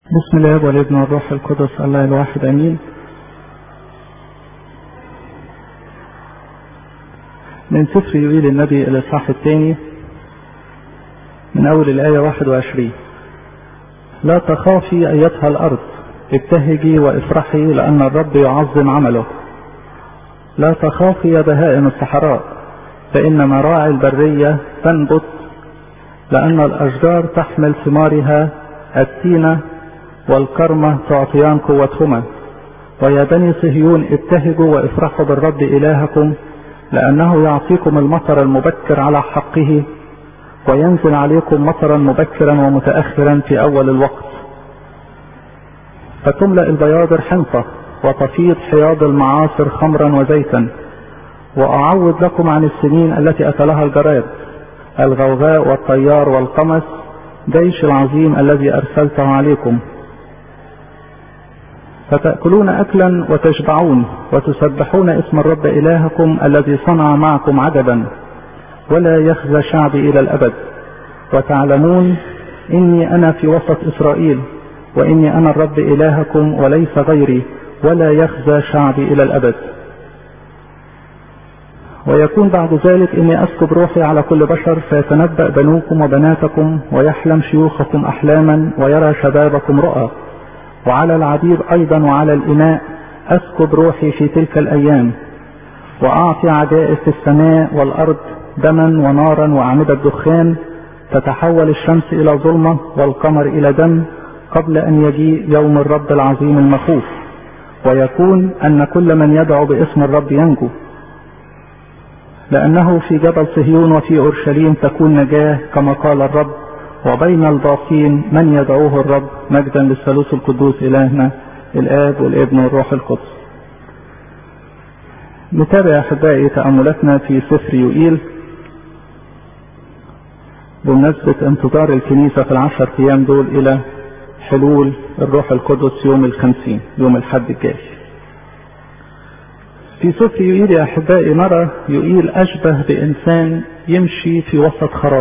بسم الله والابن والروح القدس الله الواحد امين من سفر يويل النبي الاصحاح الثاني من اول الايه 21 لا تخافي ايتها الارض ابتهجي وافرحي لان الرب يعظم عمله لا تخافي يا بهائم الصحراء فان مراعي البريه تنبت لان الاشجار تحمل ثمارها التينه والكرمة تعطيان قوتهما ويا بني صهيون ابتهجوا وافرحوا بالرب إلهكم لأنه يعطيكم المطر المبكر على حقه وينزل عليكم مطرا مبكرا ومتأخرا في أول الوقت فتملأ البياضر حنطة وتفيض حياض المعاصر خمرا وزيتا وأعوض لكم عن السنين التي أكلها الجراد الغوغاء والطيار والقمس جيش العظيم الذي أرسلته عليكم فتأكلون أكلا وتشبعون وتسبحون اسم الرب إلهكم الذي صنع معكم عجبا ولا يخزى شعبي إلى الأبد وتعلمون إني أنا في وسط إسرائيل وإني أنا الرب إلهكم وليس غيري ولا يخزى شعبي إلى الأبد ويكون بعد ذلك إني أسكب روحي على كل بشر فيتنبأ بنوكم وبناتكم ويحلم شيوخكم أحلاما ويرى شبابكم رؤى وعلى العبيد أيضا وعلى الإناء أسكب روحي في تلك الأيام وأعطي عجائب في السماء والأرض دما ونارا وأعمدة دخان تتحول الشمس إلى ظلمة والقمر إلى دم قبل أن يجيء يوم الرب العظيم المخوف ويكون أن كل من يدعو باسم الرب ينجو لأنه في جبل صهيون وفي أورشليم تكون نجاة كما قال الرب وبين الباقين من يدعوه الرب مجدا للثالوث القدوس إلهنا الآب والابن والروح القدس نتابع أحبائي تأملاتنا في سفر يوئيل بمناسبة انتظار الكنيسة في العشر أيام دول إلى حلول الروح القدس يوم الخمسين يوم الحد الجاي في سفر يوئيل يا أحبائي نرى يوئيل أشبه بإنسان يمشي في وسط خراب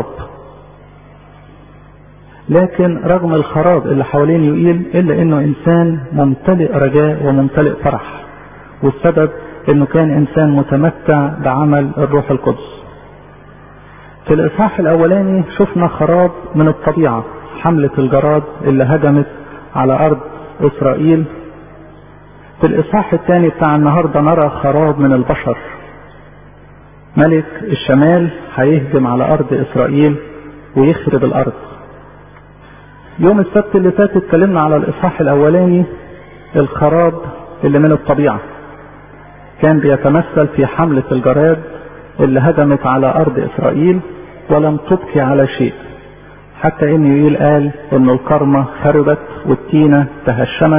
لكن رغم الخراب اللي حوالين يوئيل الا انه انسان ممتلئ رجاء وممتلئ فرح والسبب انه كان انسان متمتع بعمل الروح القدس في الاصحاح الاولاني شفنا خراب من الطبيعة حملة الجراد اللي هجمت على ارض اسرائيل في الاصحاح الثاني بتاع النهاردة نرى خراب من البشر ملك الشمال هيهجم على ارض اسرائيل ويخرب الارض يوم السبت اللي فات اتكلمنا على الاصحاح الاولاني الخراب اللي من الطبيعه كان بيتمثل في حمله الجراد اللي هجمت على ارض اسرائيل ولم تبقي على شيء حتى ان يويل قال ان الكرمه خربت والتينه تهشمت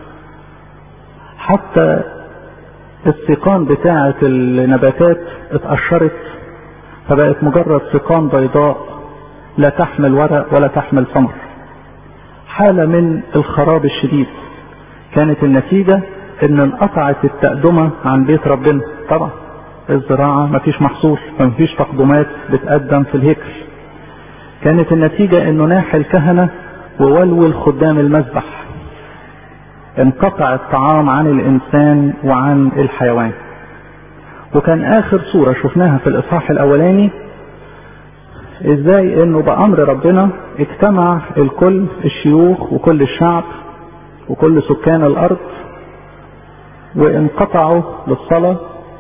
حتى السيقان بتاعه النباتات اتقشرت فبقت مجرد سيقان بيضاء لا تحمل ورق ولا تحمل ثمر حالة من الخراب الشديد كانت النتيجة ان انقطعت التقدمة عن بيت ربنا طبعا الزراعة مفيش محصول فمفيش تقدمات بتقدم في الهيكل كانت النتيجة انه ناح الكهنة وولول خدام المذبح انقطع الطعام عن الانسان وعن الحيوان وكان اخر صورة شفناها في الاصحاح الاولاني ازاي انه بامر ربنا اجتمع الكل الشيوخ وكل الشعب وكل سكان الارض وانقطعوا للصلاة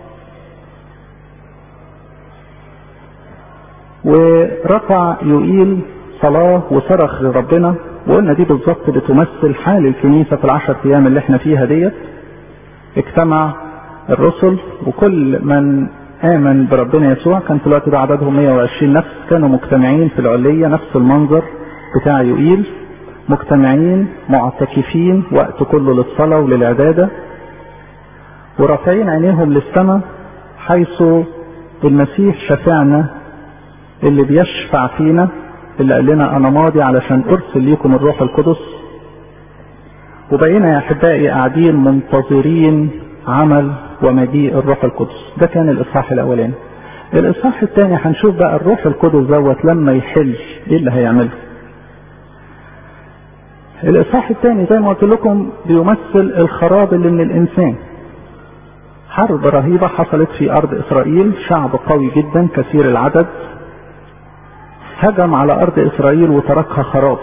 ورفع يوئيل صلاة وصرخ لربنا وقلنا دي بالظبط بتمثل حال الكنيسة في العشر ايام اللي احنا فيها ديت اجتمع الرسل وكل من آمن بربنا يسوع كان في الوقت ده عددهم 120 نفس كانوا مجتمعين في العلية نفس المنظر بتاع يوئيل مجتمعين معتكفين وقت كله للصلاة وللعبادة ورافعين عينيهم للسماء حيث المسيح شفعنا اللي بيشفع فينا اللي قال لنا انا ماضي علشان ارسل ليكم الروح القدس وبقينا يا احبائي قاعدين منتظرين عمل ومجيء الروح القدس ده كان الاصحاح الاولاني الاصحاح الثاني هنشوف بقى الروح القدس دوت لما يحل ايه اللي هيعمله الاصحاح الثاني زي ما قلت لكم بيمثل الخراب اللي من الانسان حرب رهيبة حصلت في ارض اسرائيل شعب قوي جدا كثير العدد هجم على ارض اسرائيل وتركها خراب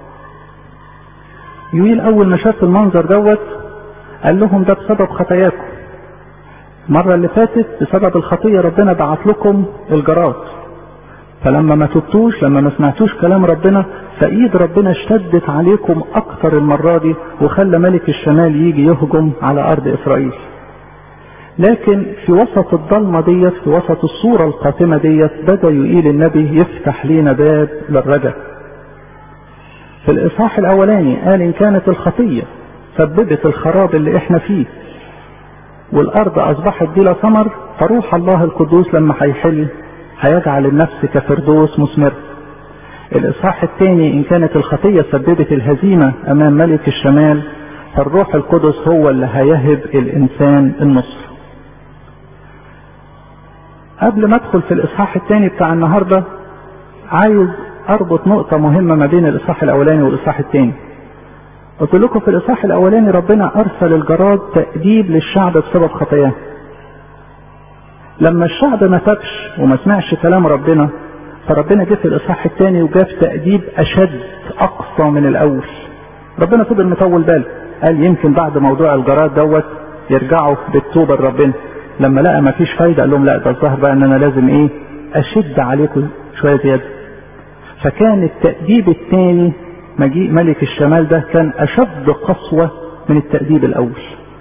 يويل اول ما شاف المنظر دوت قال لهم ده بسبب خطاياكم المرة اللي فاتت بسبب الخطية ربنا بعت لكم الجراد فلما ما تبتوش لما ما سمعتوش كلام ربنا فايد ربنا اشتدت عليكم اكتر المرة دي وخلى ملك الشمال يجي يهجم على ارض اسرائيل لكن في وسط الضلمة ديت في وسط الصورة القاتمة ديت بدأ يقيل النبي يفتح لينا باب للرجاء في الاصحاح الاولاني قال ان كانت الخطية سببت الخراب اللي احنا فيه والارض اصبحت بلا ثمر فروح الله القدوس لما هيحل هيجعل النفس كفردوس مثمر الاصحاح الثاني ان كانت الخطيه سببت الهزيمه امام ملك الشمال فالروح القدس هو اللي هيهب الانسان النصر قبل ما ادخل في الاصحاح الثاني بتاع النهارده عايز اربط نقطه مهمه ما بين الاصحاح الاولاني والاصحاح الثاني قلت لكم في الاصحاح الاولاني ربنا ارسل الجراد تاديب للشعب بسبب خطاياه لما الشعب ما تابش وما سمعش كلام ربنا فربنا جه في الاصحاح الثاني وجاب تاديب اشد اقصى من الاول ربنا فضل مطول باله قال يمكن بعد موضوع الجراد دوت يرجعوا بالتوبه لربنا لما لقى ما فيش فايده قال لهم لا ده الظاهر بقى ان انا لازم ايه اشد عليكم شويه زياده فكان التاديب الثاني مجيء ملك الشمال ده كان اشد قسوه من التاديب الاول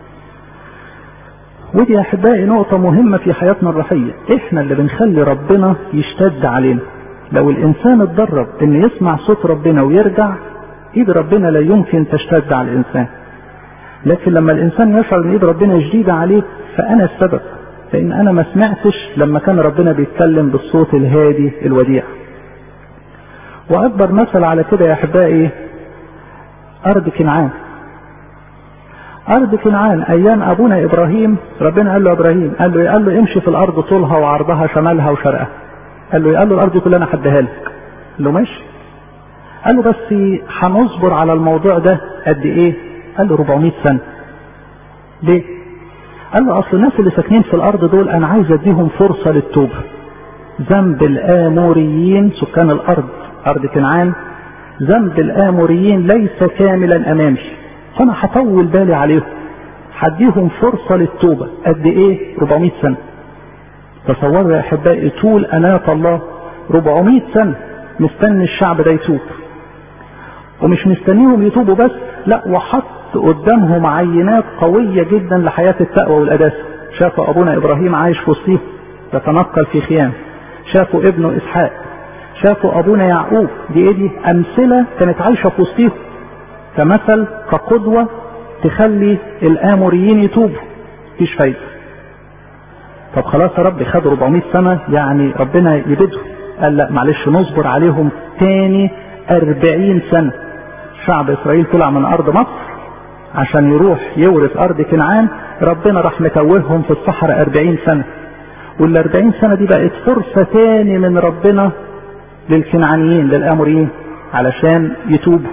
ودي يا احبائي نقطة مهمة في حياتنا الروحية، احنا اللي بنخلي ربنا يشتد علينا. لو الانسان اتدرب ان يسمع صوت ربنا ويرجع ايد ربنا لا يمكن تشتد على الانسان. لكن لما الانسان يشعر ان ايد ربنا شديدة عليه فانا السبب، لان انا ما سمعتش لما كان ربنا بيتكلم بالصوت الهادي الوديع. واكبر مثل على كده يا احبائي ارض كنعان. ارض كنعان ايام ابونا ابراهيم ربنا قال له ابراهيم قال له قال له امشي في الارض طولها وعرضها شمالها وشرقها قال له قال له الارض كلها انا هديها لك قال له ماشي قال له بس هنصبر على الموضوع ده قد ايه قال له 400 سنه ليه قال له اصل الناس اللي ساكنين في الارض دول انا عايز اديهم فرصه للتوبه ذنب الاموريين سكان الارض ارض كنعان ذنب الاموريين ليس كاملا امامي فانا هطول بالي عليهم هديهم فرصه للتوبه قد ايه 400 سنه تصوروا يا احبائي طول اناه الله 400 سنه مستني الشعب ده يتوب ومش مستنيهم يتوبوا بس لا وحط قدامهم عينات قويه جدا لحياه التقوى والقداسه شافوا ابونا ابراهيم عايش في وسطهم يتنقل في خيام شافوا ابنه اسحاق شافوا ابونا يعقوب دي ايه دي امثله كانت عايشه في وسطهم كمثل كقدوة تخلي الآموريين يتوبوا مفيش فايدة طب خلاص يا رب خدوا 400 سنة يعني ربنا يبدهم قال لا معلش نصبر عليهم تاني 40 سنة شعب إسرائيل طلع من أرض مصر عشان يروح يورث أرض كنعان ربنا راح متوههم في الصحراء 40 سنة وال 40 سنة دي بقت فرصة تاني من ربنا للكنعانيين للآموريين علشان يتوبوا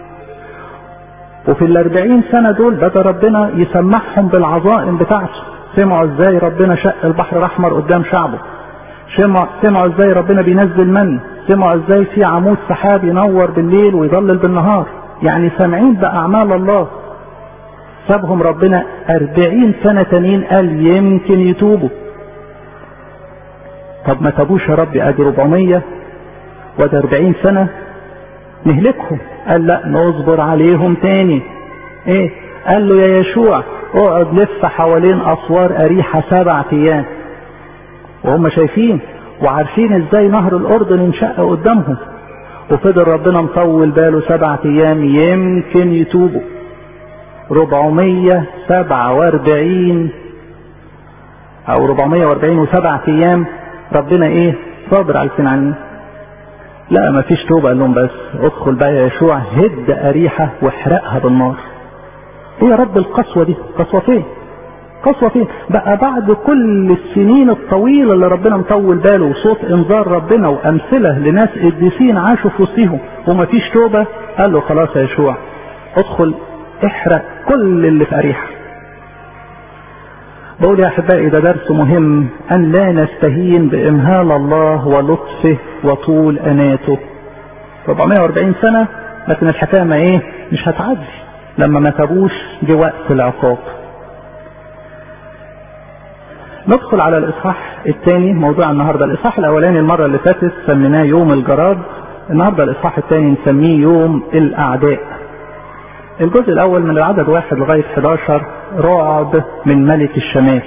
وفي الأربعين سنة دول بدأ ربنا يسمعهم بالعظائم بتاعته سمعوا ازاي ربنا شق البحر الأحمر قدام شعبه سمعوا ازاي ربنا بينزل من سمعوا ازاي في عمود سحاب ينور بالليل ويضلل بالنهار يعني سامعين بأعمال الله سابهم ربنا أربعين سنة تانيين قال يمكن يتوبوا طب ما تابوش يا رب ادي 400 وده 40 سنة نهلكهم قال لا نصبر عليهم تاني ايه قال له يا يشوع اقعد لف حوالين اسوار اريحة سبع ايام وهم شايفين وعارفين ازاي نهر الاردن انشق قدامهم وفضل ربنا مطول باله سبع ايام يمكن يتوبوا 447 او 440 وسبع ايام ربنا ايه صابر على الكنعانيين لا ما فيش توبة قال لهم بس ادخل بقى يا يشوع هد أريحة واحرقها بالنار ايه يا رب القسوة دي قسوة فين قسوة فين بقى بعد كل السنين الطويلة اللي ربنا مطول باله وصوت انذار ربنا وامثلة لناس قديسين عاشوا في وسطهم وما فيش توبة قال له خلاص يا يشوع ادخل احرق كل اللي في اريحة بقول يا احبائي ده درس مهم ان لا نستهين بامهال الله ولطفه وطول اناته 440 سنة لكن الحكاية ما ايه مش هتعدي لما ما تابوش جه وقت العقاب ندخل على الاصحاح الثاني موضوع النهارده الاصحاح الاولاني المره اللي فاتت سميناه يوم الجراد النهارده الاصحاح الثاني نسميه يوم الاعداء الجزء الاول من العدد واحد لغايه 11 رعب من ملك الشمال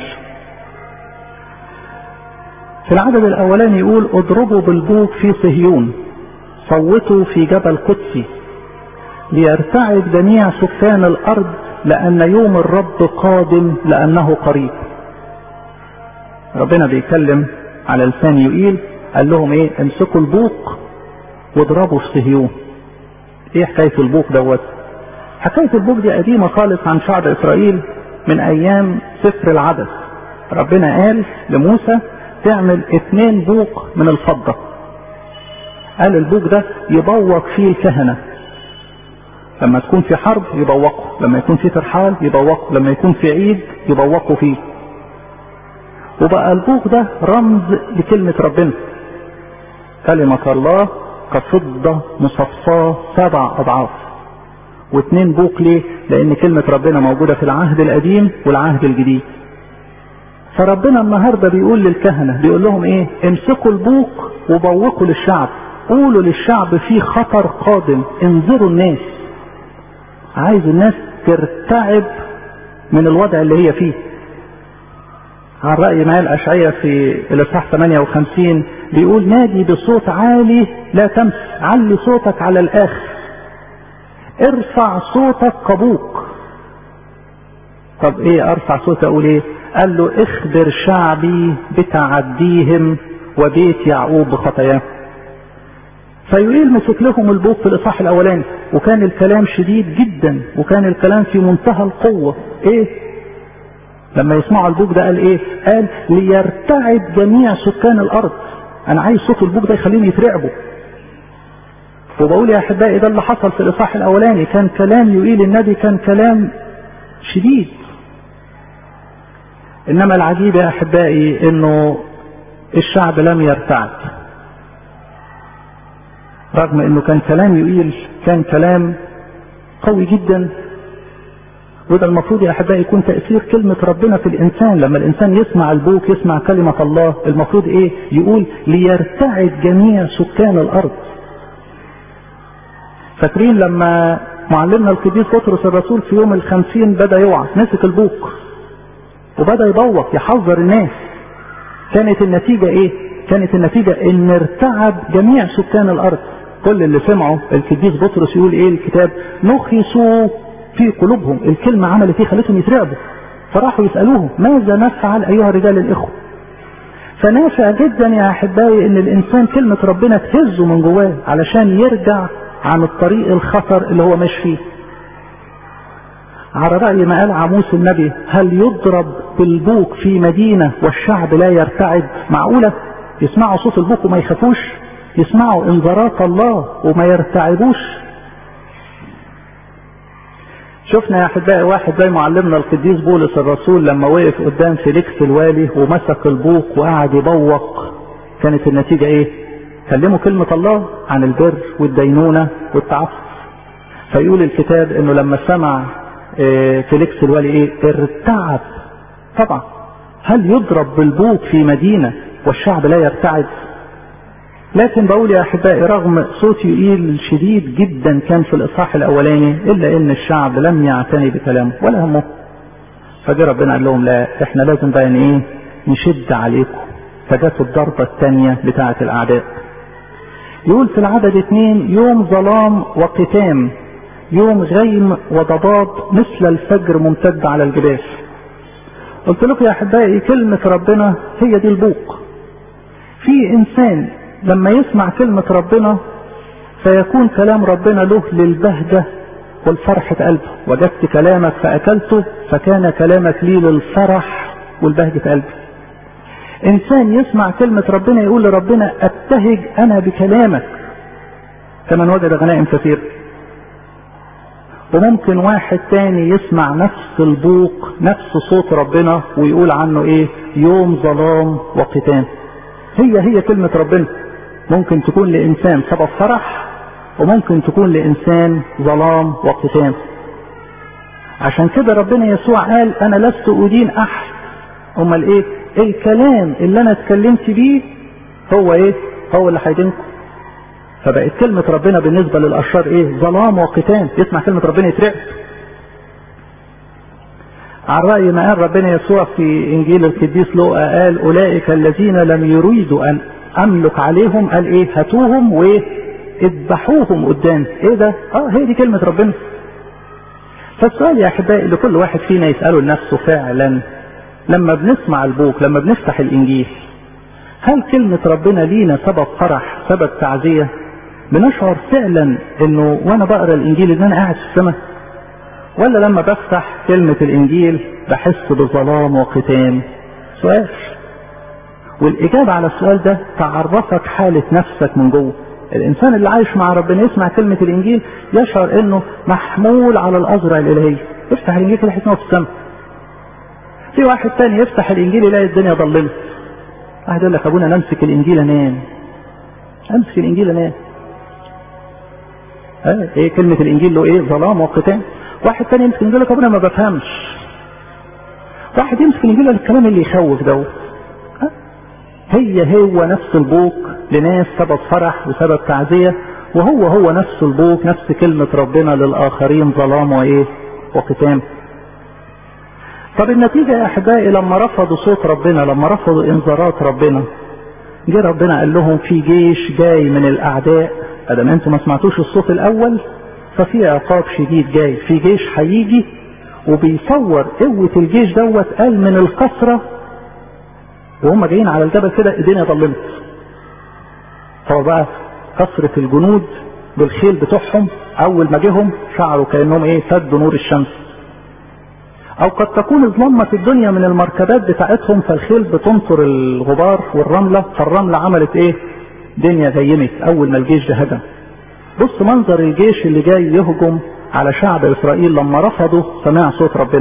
في العدد الاولاني يقول اضربوا بالبوق في صهيون صوتوا في جبل قدسي ليرتعد جميع سكان الارض لان يوم الرب قادم لانه قريب ربنا بيتكلم على لسان يقيل قال لهم ايه امسكوا البوق واضربوا في صهيون ايه حكايه البوق دوت حكايه البوق دي قديمه خالص عن شعب اسرائيل من ايام سفر العدد ربنا قال لموسى تعمل اتنين بوق من الفضه قال البوق ده يبوق فيه الكهنه لما تكون في حرب يبوقوا لما يكون في ترحال يبوقوا لما يكون في عيد يبوقوا فيه وبقى البوق ده رمز لكلمة ربنا كلمة الله كفضة مصفاة سبع أضعاف واثنين بوق ليه؟ لأن كلمة ربنا موجودة في العهد القديم والعهد الجديد. فربنا النهاردة بيقول للكهنة بيقول لهم إيه؟ امسكوا البوق وبوقوا للشعب. قولوا للشعب في خطر قادم انذروا الناس. عايز الناس ترتعب من الوضع اللي هي فيه. عن رأي ما الأشعية في الإصحاح 58 بيقول نادي بصوت عالي لا تمس علي صوتك على الآخر ارفع صوتك كبوق طب ايه ارفع صوتي اقول ايه قال له اخبر شعبي بتعديهم وبيت يعقوب بخطاياهم فيقيل مسك لهم البوق في الاصحاح الاولاني وكان الكلام شديد جدا وكان الكلام في منتهى القوه ايه لما يسمعوا البوق ده قال ايه قال ليرتعد جميع سكان الارض انا عايز صوت البوق ده يخليني يترعبوا وبقول يا احبائي ده اللي حصل في الاصحاح الاولاني كان كلام يقيل النبي كان كلام شديد انما العجيب يا احبائي انه الشعب لم يرتعد رغم انه كان كلام يقيل كان كلام قوي جدا وده المفروض يا احبائي يكون تاثير كلمه ربنا في الانسان لما الانسان يسمع البوك يسمع كلمه الله المفروض ايه يقول ليرتعد جميع سكان الارض فاكرين لما معلمنا القديس بطرس الرسول في يوم الخمسين بدا يوعى مسك البوق وبدا يبوق يحذر الناس كانت النتيجه ايه كانت النتيجه ان ارتعب جميع سكان الارض كل اللي سمعوا القديس بطرس يقول ايه الكتاب نخسوا في قلوبهم الكلمة عملت ايه خلتهم يترعبوا فراحوا يسألوهم ماذا نفعل أيها الرجال الإخوة فنافع جدا يا أحبائي إن الإنسان كلمة ربنا تهزه من جواه علشان يرجع عن الطريق الخطر اللي هو ماشي فيه على رأي ما قال عموس النبي هل يضرب بالبوق في مدينة والشعب لا يرتعد معقولة يسمعوا صوت البوق وما يخافوش يسمعوا انذارات الله وما يرتعبوش شفنا يا احبائي واحد زي معلمنا القديس بولس الرسول لما وقف قدام فيليكس الوالي ومسك البوق وقعد يبوق كانت النتيجه ايه؟ كلموا كلمه الله عن البر والدينونه والتعفف فيقول الكتاب انه لما سمع فيليكس الوالي ايه؟ ارتعب طبعا هل يضرب بالبوق في مدينه والشعب لا يرتعد؟ لكن بقول يا احبائي رغم صوت يقيل شديد جدا كان في الاصحاح الاولاني الا ان الشعب لم يعتني بكلامه ولا همه فجاء ربنا قال لهم لا احنا لازم بقى ايه نشد عليكم فجت الضربه الثانيه بتاعه الاعداء يقول في العدد اثنين يوم ظلام وقتام يوم غيم وضباب مثل الفجر ممتد على الجبال قلت لكم يا احبائي كلمه ربنا هي دي البوق في انسان لما يسمع كلمة ربنا فيكون كلام ربنا له للبهجة والفرح قلبه وجدت كلامك فأكلته فكان كلامك لي للفرح والبهجة قلبي إنسان يسمع كلمة ربنا يقول لربنا أبتهج أنا بكلامك كمن وجد غنائم كثير وممكن واحد تاني يسمع نفس البوق نفس صوت ربنا ويقول عنه ايه يوم ظلام وقتان هي هي كلمة ربنا ممكن تكون لإنسان سبب فرح وممكن تكون لإنسان ظلام وقتان عشان كده ربنا يسوع قال أنا لست أدين أحد أمال إيه الكلام اللي أنا اتكلمت بيه هو إيه هو اللي هيدينكم فبقت كلمة ربنا بالنسبة للأشرار إيه ظلام وقتان يسمع كلمة ربنا يترعب عن رأي ما قال ربنا يسوع في إنجيل القديس لوقا قال أولئك الذين لم يريدوا أن أملك عليهم قال إيه هاتوهم وإيه اذبحوهم قدام إيه ده؟ آه هي دي كلمة ربنا فالسؤال يا أحبائي اللي كل واحد فينا يسأله لنفسه فعلا لما بنسمع البوك لما بنفتح الإنجيل هل كلمة ربنا لينا سبب فرح سبب تعزية بنشعر فعلا انه وانا بقرا الانجيل ان انا قاعد في السماء ولا لما بفتح كلمة الانجيل بحس بظلام وقتان سؤال والاجابة على السؤال ده تعرفك حالة نفسك من جوه الانسان اللي عايش مع ربنا يسمع كلمة الانجيل يشعر انه محمول على الازرع الالهية يفتح الانجيل كده يحس في السماء في واحد تاني يفتح الانجيل يلاقي الدنيا ضلمت واحد يقول لك ابونا نمسك الانجيل انام امسك الانجيل انام اه ايه كلمة الانجيل له ايه ظلام وقتان واحد تاني يمسك الانجيل لك ابونا ما بفهمش واحد يمسك الانجيل الكلام اللي يخوف دوت اه هي هو نفس البوق لناس سبب فرح وسبب تعزية وهو هو نفس البوق نفس كلمة ربنا للآخرين ظلام وإيه وقتام طب النتيجة يا أحبائي لما رفضوا صوت ربنا لما رفضوا إنذارات ربنا جه ربنا قال لهم في جيش جاي من الأعداء ادام انتوا ما سمعتوش الصوت الاول ففي عقاب شديد جاي في جيش هيجي وبيصور قوة الجيش دوت قال من الكثرة وهم جايين على الجبل كده الدنيا ظلمت هو بقى كثرة الجنود بالخيل بتوعهم اول ما جيهم شعروا كانهم ايه سدوا نور الشمس او قد تكون الظلمة في الدنيا من المركبات بتاعتهم فالخيل بتنطر الغبار والرملة فالرملة عملت ايه دنيا غيمت اول ما الجيش ده هجم بص منظر الجيش اللي جاي يهجم على شعب اسرائيل لما رفضوا سماع صوت ربنا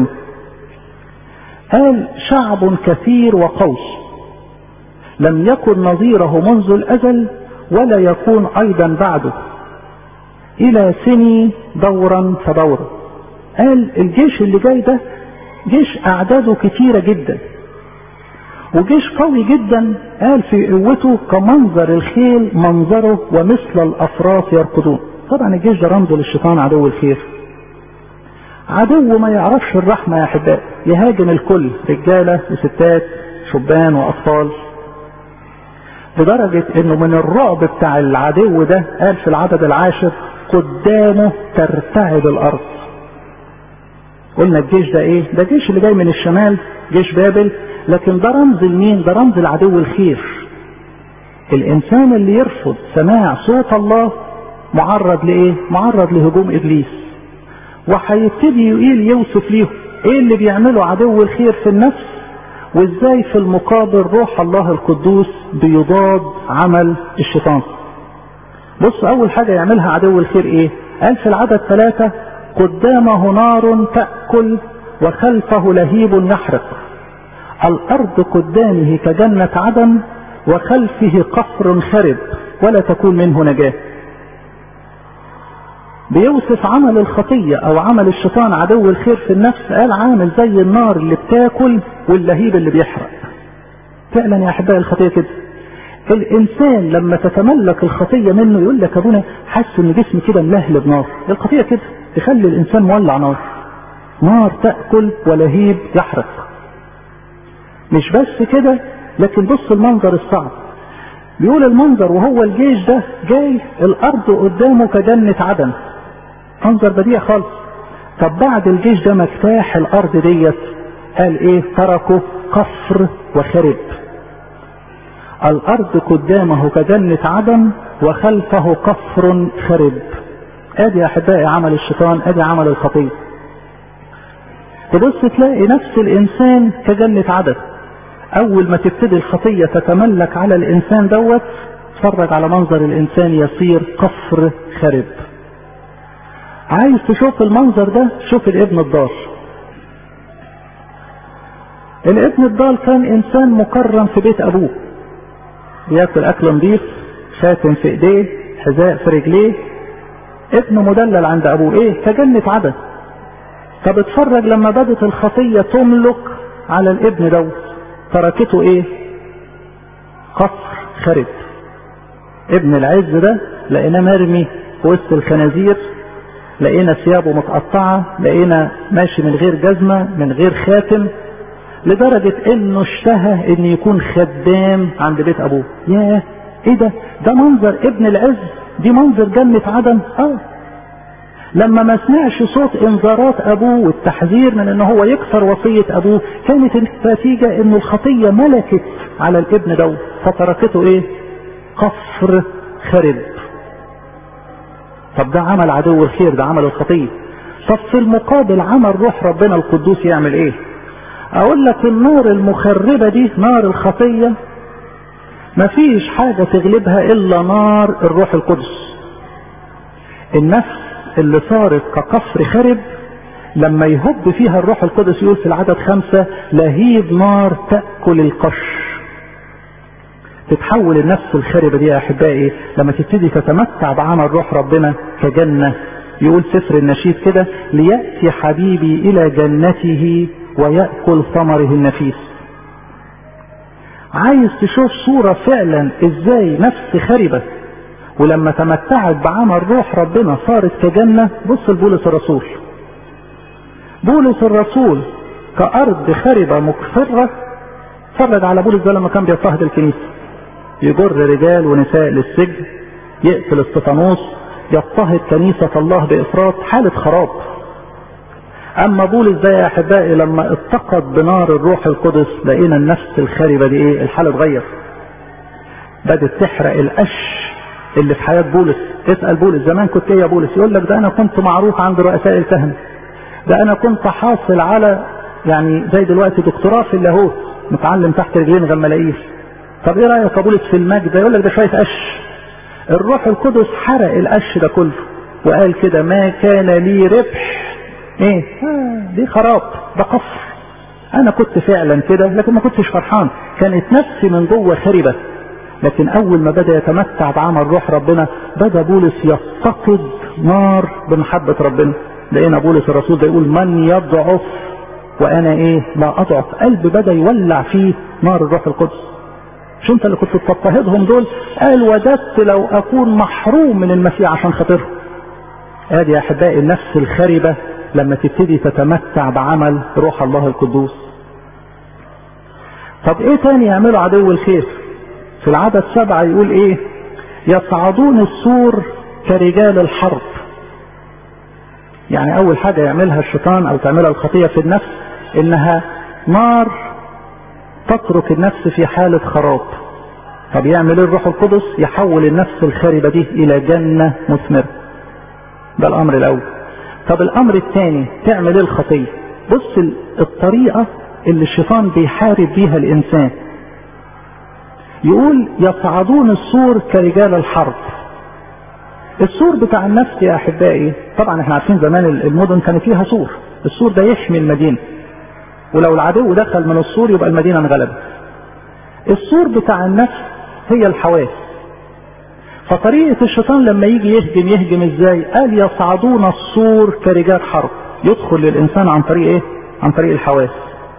قال شعب كثير وقوي لم يكن نظيره منذ الازل ولا يكون ايضا بعده الى سني دورا فدورا قال الجيش اللي جاي ده جيش اعداده كتيرة جدا وجيش قوي جدا قال في قوته كمنظر الخيل منظره ومثل الافراس يركضون طبعا الجيش ده رمز للشيطان عدو الخير عدو ما يعرفش الرحمة يا احبائي يهاجم الكل رجالة وستات شبان واطفال لدرجة انه من الرعب بتاع العدو ده قال في العدد العاشر قدامه ترتعد الارض قلنا الجيش ده ايه ده الجيش اللي جاي من الشمال جيش بابل لكن ده رمز لمين ده رمز العدو الخير الانسان اللي يرفض سماع صوت الله معرض لايه معرض لهجوم ابليس وهيبتدي يقيل يوصف ليهم ايه اللي بيعمله عدو الخير في النفس وازاي في المقابل روح الله القدوس بيضاد عمل الشيطان بص اول حاجة يعملها عدو الخير ايه قال في العدد ثلاثة قدامه نار تأكل وخلفه لهيب يحرق الارض قدامه كجنة عدن وخلفه قصر خرب ولا تكون منه نجاة بيوصف عمل الخطية او عمل الشيطان عدو الخير في النفس قال عامل زي النار اللي بتاكل واللهيب اللي بيحرق فعلا يا احبائي الخطية كده الانسان لما تتملك الخطية منه يقول لك ابونا حاسس ان جسمي كده ملهلب نار الخطية كده تخلي الانسان مولع نار نار تأكل ولهيب يحرق مش بس كده لكن بص المنظر الصعب بيقول المنظر وهو الجيش ده جاي الارض قدامه كجنة عدن منظر بديع خالص طب بعد الجيش ده مفتاح الارض ديت قال ايه تركه قصر وخرب الارض قدامه كجنة عدن وخلفه قصر خرب ادي يا احبائي عمل الشيطان ادي عمل الخطيه تبص تلاقي نفس الانسان كجنة عدن اول ما تبتدي الخطية تتملك على الانسان دوت اتفرج على منظر الانسان يصير قصر خرب عايز تشوف المنظر ده شوف الابن الضال الابن الضال كان انسان مكرم في بيت ابوه بياكل اكل نظيف خاتم في ايديه حذاء في رجليه ابن مدلل عند ابوه ايه كجنة عدن طب اتفرج لما بدت الخطية تملك على الابن دوت تركته ايه قصر خرب ابن العز ده لقيناه مرمي في وسط الخنازير لقينا ثيابه متقطعة لقينا ماشي من غير جزمة من غير خاتم لدرجة انه اشتهى ان يكون خدام عند بيت ابوه ياه ايه ده ده منظر ابن العز دي منظر جنة عدن اه لما ما سمعش صوت انذارات ابوه والتحذير من ان هو يكسر وصية ابوه كانت النتيجة ان الخطية ملكت على الابن دوت فتركته ايه قصر خرب طب ده عمل عدو الخير ده عمل الخطية طب في المقابل عمل روح ربنا القدوس يعمل ايه اقول لك النار المخربة دي نار الخطية مفيش حاجة تغلبها الا نار الروح القدس النفس اللي صارت كقصر خرب لما يهب فيها الروح القدس يقول في العدد خمسة لهيب نار تأكل القش تتحول النفس الخربة دي يا أحبائي لما تبتدي تتمتع بعمل روح ربنا كجنة يقول سفر النشيد كده ليأتي حبيبي إلى جنته ويأكل ثمره النفيس عايز تشوف صورة فعلا ازاي نفس خربة ولما تمتعت بعمل روح ربنا صارت كجنة بص لبولس الرسول بولس الرسول كأرض خربة مكفرة فرج على بولس ده لما كان بيضطهد الكنيسة يجر رجال ونساء للسجن يقتل استفانوس يضطهد كنيسة الله بإفراط حالة خراب أما بولس ده يا أحبائي لما اتقد بنار الروح القدس لقينا النفس الخاربة دي إيه الحالة اتغير بدت تحرق القش اللي في حياة بولس اسأل بولس زمان كنت ايه يا بولس يقول لك ده انا كنت معروف عند رؤساء الكهنة ده انا كنت حاصل على يعني زي دلوقتي دكتوراه في اللاهوت متعلم تحت رجلين غملاقيش طب ايه رايك يا بولس في المجد ده يقول لك ده شويه قش الروح القدس حرق القش ده كله وقال كده ما كان لي ربح ايه آه دي خراب ده قصر انا كنت فعلا كده لكن ما كنتش فرحان كانت نفسي من جوه خربه لكن اول ما بدا يتمتع بعمل روح ربنا بدا بولس يفتقد نار بمحبه ربنا لقينا بولس الرسول ده يقول من يضعف وانا ايه لا اضعف قلب بدا يولع فيه نار الروح القدس مش انت اللي كنت بتضطهدهم دول قال وددت لو اكون محروم من المسيح عشان خاطرهم ادي يا احبائي النفس الخربه لما تبتدي تتمتع بعمل روح الله القدوس طب ايه تاني يعمله عدو الخير في العدد سبعة يقول ايه يصعدون السور كرجال الحرب يعني اول حاجة يعملها الشيطان او تعملها الخطية في النفس انها نار تترك النفس في حالة خراب طب يعمل ايه الروح القدس يحول النفس الخاربة دي الى جنة مثمرة ده الامر الاول طب الامر الثاني تعمل ايه الخطية بص الطريقة اللي الشيطان بيحارب بيها الانسان يقول يصعدون السور كرجال الحرب السور بتاع النفس يا احبائي طبعا احنا عارفين زمان المدن كان فيها سور السور ده يحمي المدينه ولو العدو دخل من السور يبقى المدينه انغلبت السور بتاع النفس هي الحواس فطريقة الشيطان لما يجي يهجم يهجم ازاي قال يصعدون السور كرجال حرب يدخل للانسان عن طريق ايه عن طريق الحواس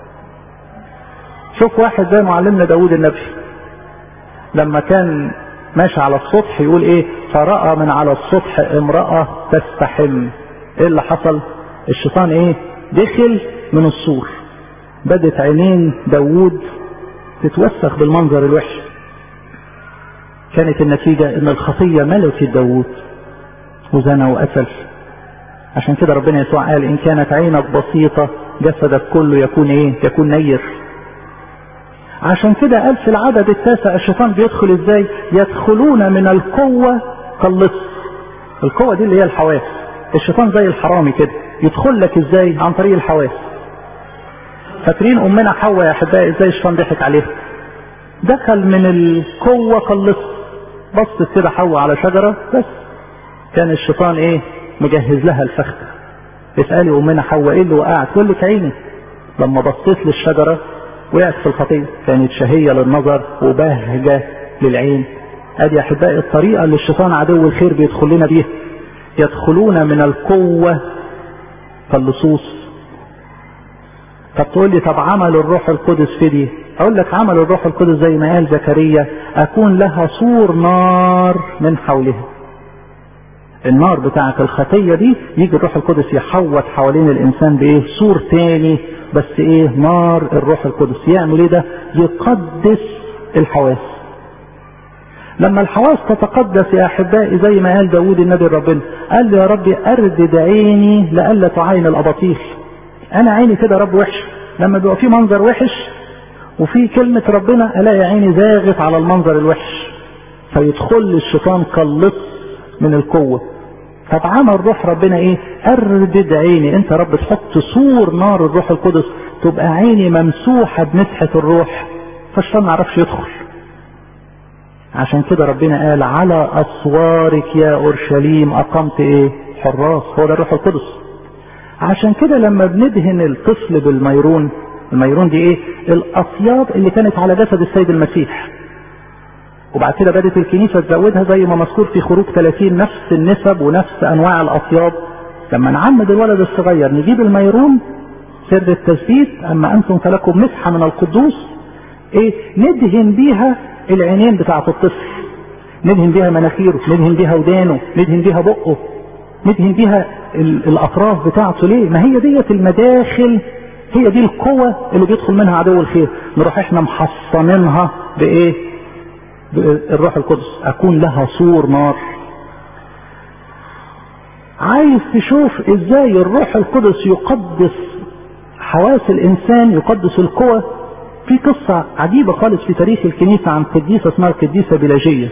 شوف واحد زي معلمنا داود النبي لما كان ماشي على السطح يقول ايه فرأى من على السطح امرأة تستحم ايه اللي حصل الشيطان ايه دخل من السور بدت عينين داوود تتوسخ بالمنظر الوحش كانت النتيجة ان الخطية ملكت داوود وزنى وقتل عشان كده ربنا يسوع قال ان كانت عينك بسيطة جسدك كله يكون ايه يكون نير عشان كده قال في العدد التاسع الشيطان بيدخل ازاي يدخلون من القوة كاللص القوة دي اللي هي الحواس الشيطان زي الحرامي كده يدخل لك ازاي عن طريق الحواس فاكرين امنا حواء يا احبائي ازاي الشيطان ضحك عليها دخل من القوة كاللص بصت كده حواء على شجرة بس كان الشيطان ايه مجهز لها الفخ اسألي أمنا حواء ايه اللي وقعت تقول لك عيني لما بصيت للشجرة وقعت في الخطية كانت شهية للنظر وبهجة للعين ادي يا احبائي الطريقة اللي الشيطان عدو الخير بيدخل لنا بيها يدخلون من القوة كاللصوص طب تقول لي طب عمل الروح القدس في دي اقول لك عمل الروح القدس زي ما قال زكريا اكون لها سور نار من حولها النار بتاعة الخطية دي يجي الروح القدس يحوط حوالين الانسان بايه سور تاني بس ايه نار الروح القدس يعمل ايه ده يقدس الحواس لما الحواس تتقدس يا احبائي زي ما قال داود النبي ربنا قال له يا ربي اردد عيني لئلا تعاين الاباطيل انا عيني كده يا رب وحش لما بيبقى في منظر وحش وفي كلمة ربنا الاقي عيني زاغت على المنظر الوحش فيدخل لي الشيطان كاللص من القوة طب عمل روح ربنا ايه اردد عيني انت يا رب تحط سور نار الروح القدس تبقى عيني ممسوحة بمسحة الروح فالشيطان ما عرفش يدخل عشان كده ربنا قال على اسوارك يا اورشليم اقمت ايه حراس هو ده الروح القدس عشان كده لما بندهن الطفل بالميرون الميرون دي ايه الاطياب اللي كانت على جسد السيد المسيح وبعد كده بدات الكنيسه تزودها زي ما مذكور في خروج 30 نفس النسب ونفس انواع الاطياب لما نعمد الولد الصغير نجيب الميرون سر التثبيت اما انتم فلكم مسحه من القدوس ايه ندهن بيها العينين بتاعت الطفل ندهن بيها مناخيره ندهن بيها ودانه ندهن بيها بقه ندهن بيها الاطراف بتاعته ليه ما هي ديت المداخل هي دي القوة اللي بيدخل منها عدو الخير نروح احنا محصنينها بايه بالروح القدس اكون لها سور نار عايز تشوف ازاي الروح القدس يقدس حواس الانسان يقدس القوى في قصة عجيبة خالص في تاريخ الكنيسة عن قديسة اسمها القديسة بلاجية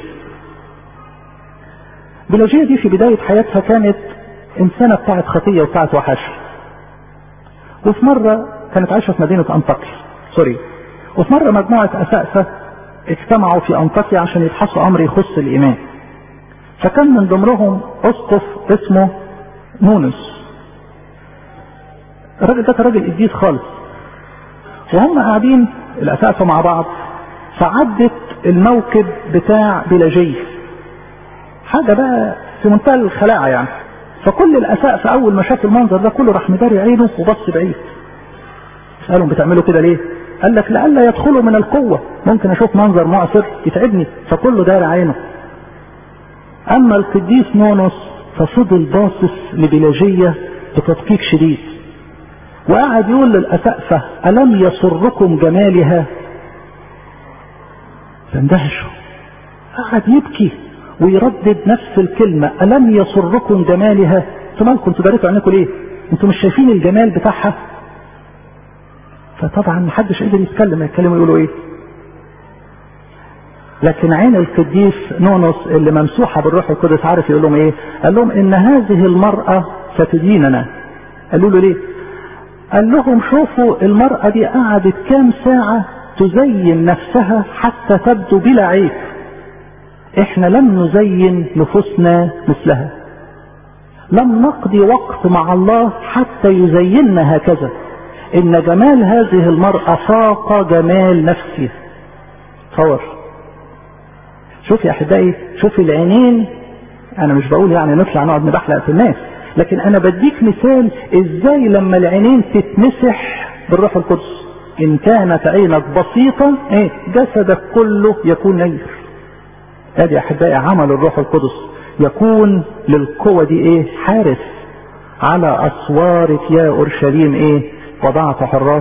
بلاجية دي في بداية حياتها كانت انسانة بتاعت خطية وبتاعت وحشة وفي مرة كانت عايشة في مدينة انطاكيا سوري وفي مرة مجموعة اسقفة اجتمعوا في انطاكيا عشان يبحثوا امر يخص الايمان فكان من ضمنهم اسقف اسمه نونس الراجل ده كان راجل قديس خالص وهم قاعدين الاسقفة مع بعض فعدت الموكب بتاع بلاجية حاجة بقى في منتهى الخلاعة يعني فكل الاسقف اول ما شاف المنظر ده كله راح مداري عينه وبص بعيد سألهم بتعملوا كده ليه قال لك لألا يدخلوا من القوة ممكن اشوف منظر معصر يتعبني فكله دار عينه اما القديس نونس ففضل باصص لبلاجية بتدقيق شديد وقعد يقول للأسقفة ألم يسركم جمالها فاندهشوا قعد يبكي ويردد نفس الكلمة ألم يسركم جمالها انتوا مالكم انتوا داريتوا عينيكم ليه انتوا مش شايفين الجمال بتاعها فطبعا محدش قدر يتكلم يتكلموا يقولوا ايه لكن عين القديس نونس اللي ممسوحة بالروح القدس عارف يقول لهم ايه قال لهم ان هذه المرأة ستديننا قالوا له ليه قال لهم شوفوا المرأة دي قعدت كام ساعة تزين نفسها حتى تبدو بلا عيب احنا لم نزين نفوسنا مثلها لم نقضي وقت مع الله حتى يزيننا هكذا ان جمال هذه المرأة فاق جمال نفسي تصور شوف يا احبائي شوف العينين انا مش بقول يعني نطلع نقعد نبحلق في الناس لكن انا بديك مثال ازاي لما العينين تتمسح بالروح القدس ان كانت عينك بسيطة ايه جسدك كله يكون نير ادي يا احبائي عمل الروح القدس يكون للقوة دي ايه حارس على اسوارك يا اورشليم ايه وضعت حراس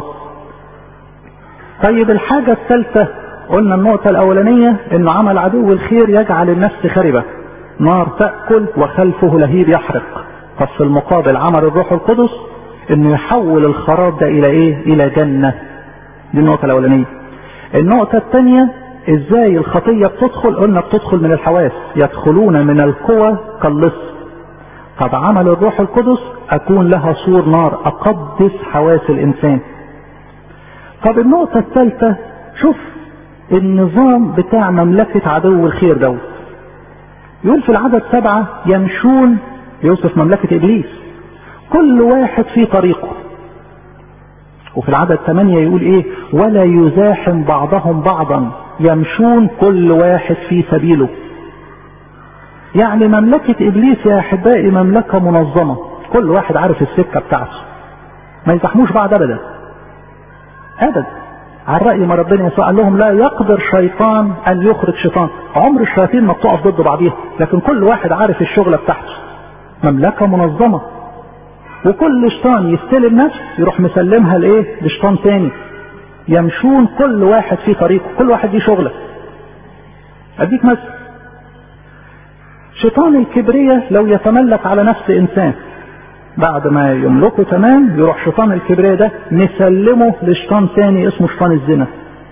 طيب الحاجة الثالثة قلنا النقطة الاولانية انه عمل عدو الخير يجعل النفس خربة نار تأكل وخلفه لهيب يحرق طب في المقابل عمل الروح القدس انه يحول الخراب ده الى ايه الى جنة دي النقطة الاولانية النقطة الثانية ازاي الخطية بتدخل قلنا بتدخل من الحواس يدخلون من القوى كاللص طب عمل الروح القدس اكون لها سور نار اقدس حواس الانسان طب النقطة الثالثة شوف النظام بتاع مملكة عدو الخير دوت يقول في العدد سبعة يمشون يوصف مملكة ابليس كل واحد في طريقه وفي العدد ثمانية يقول ايه ولا يزاحم بعضهم بعضا يمشون كل واحد في سبيله يعني مملكة ابليس يا احبائي مملكة منظمة كل واحد عارف السكة بتاعته ما يزحموش بعض ابدا ابدا على رأي ما ربنا يسوع قال لهم لا يقدر شيطان ان يخرج شيطان عمر الشياطين ما بتقف ضد بعضيها لكن كل واحد عارف الشغلة بتاعته مملكة منظمة وكل شيطان يستلم نفس يروح مسلمها لايه لشيطان تاني يمشون كل واحد في طريقه كل واحد ليه شغله اديك مثل شيطان الكبرية لو يتملك على نفس انسان بعد ما يملكه تمام يروح شيطان الكبرية ده مسلمه لشيطان تاني اسمه شيطان الزنا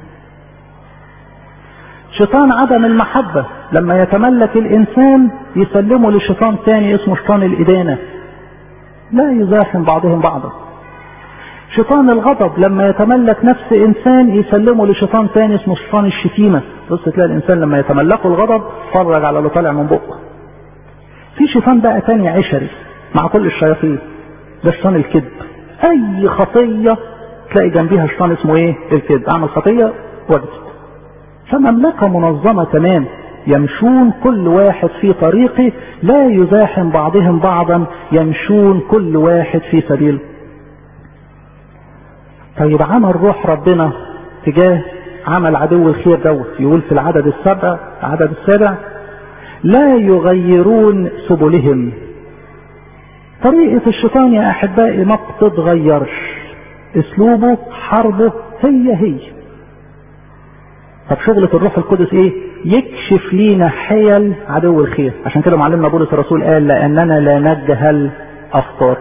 شيطان عدم المحبة لما يتملك الانسان يسلمه لشيطان تاني اسمه شيطان الادانة لا يزاحم بعضهم بعضا شيطان الغضب لما يتملك نفس انسان يسلمه لشيطان تاني اسمه شيطان الشتيمة بص تلاقي الانسان لما يتملكه الغضب فرج على اللي طالع من بقه في شيطان بقى تاني عشري مع كل الشياطين ده شيطان الكذب اي خطية تلاقي جنبيها شيطان اسمه ايه الكذب اعمل خطية واكذب فمملكة منظمة تمام يمشون كل واحد في طريقه لا يزاحم بعضهم بعضا يمشون كل واحد في سبيله طيب عمل روح ربنا تجاه عمل عدو الخير دوت يقول في العدد السبع العدد السابع لا يغيرون سبلهم طريقة الشيطان يا أحبائي ما بتتغيرش أسلوبه حربه هي هي طب شغلة الروح القدس ايه يكشف لينا حيل عدو الخير عشان كده معلمنا بولس الرسول قال لأننا لا نجهل أفكار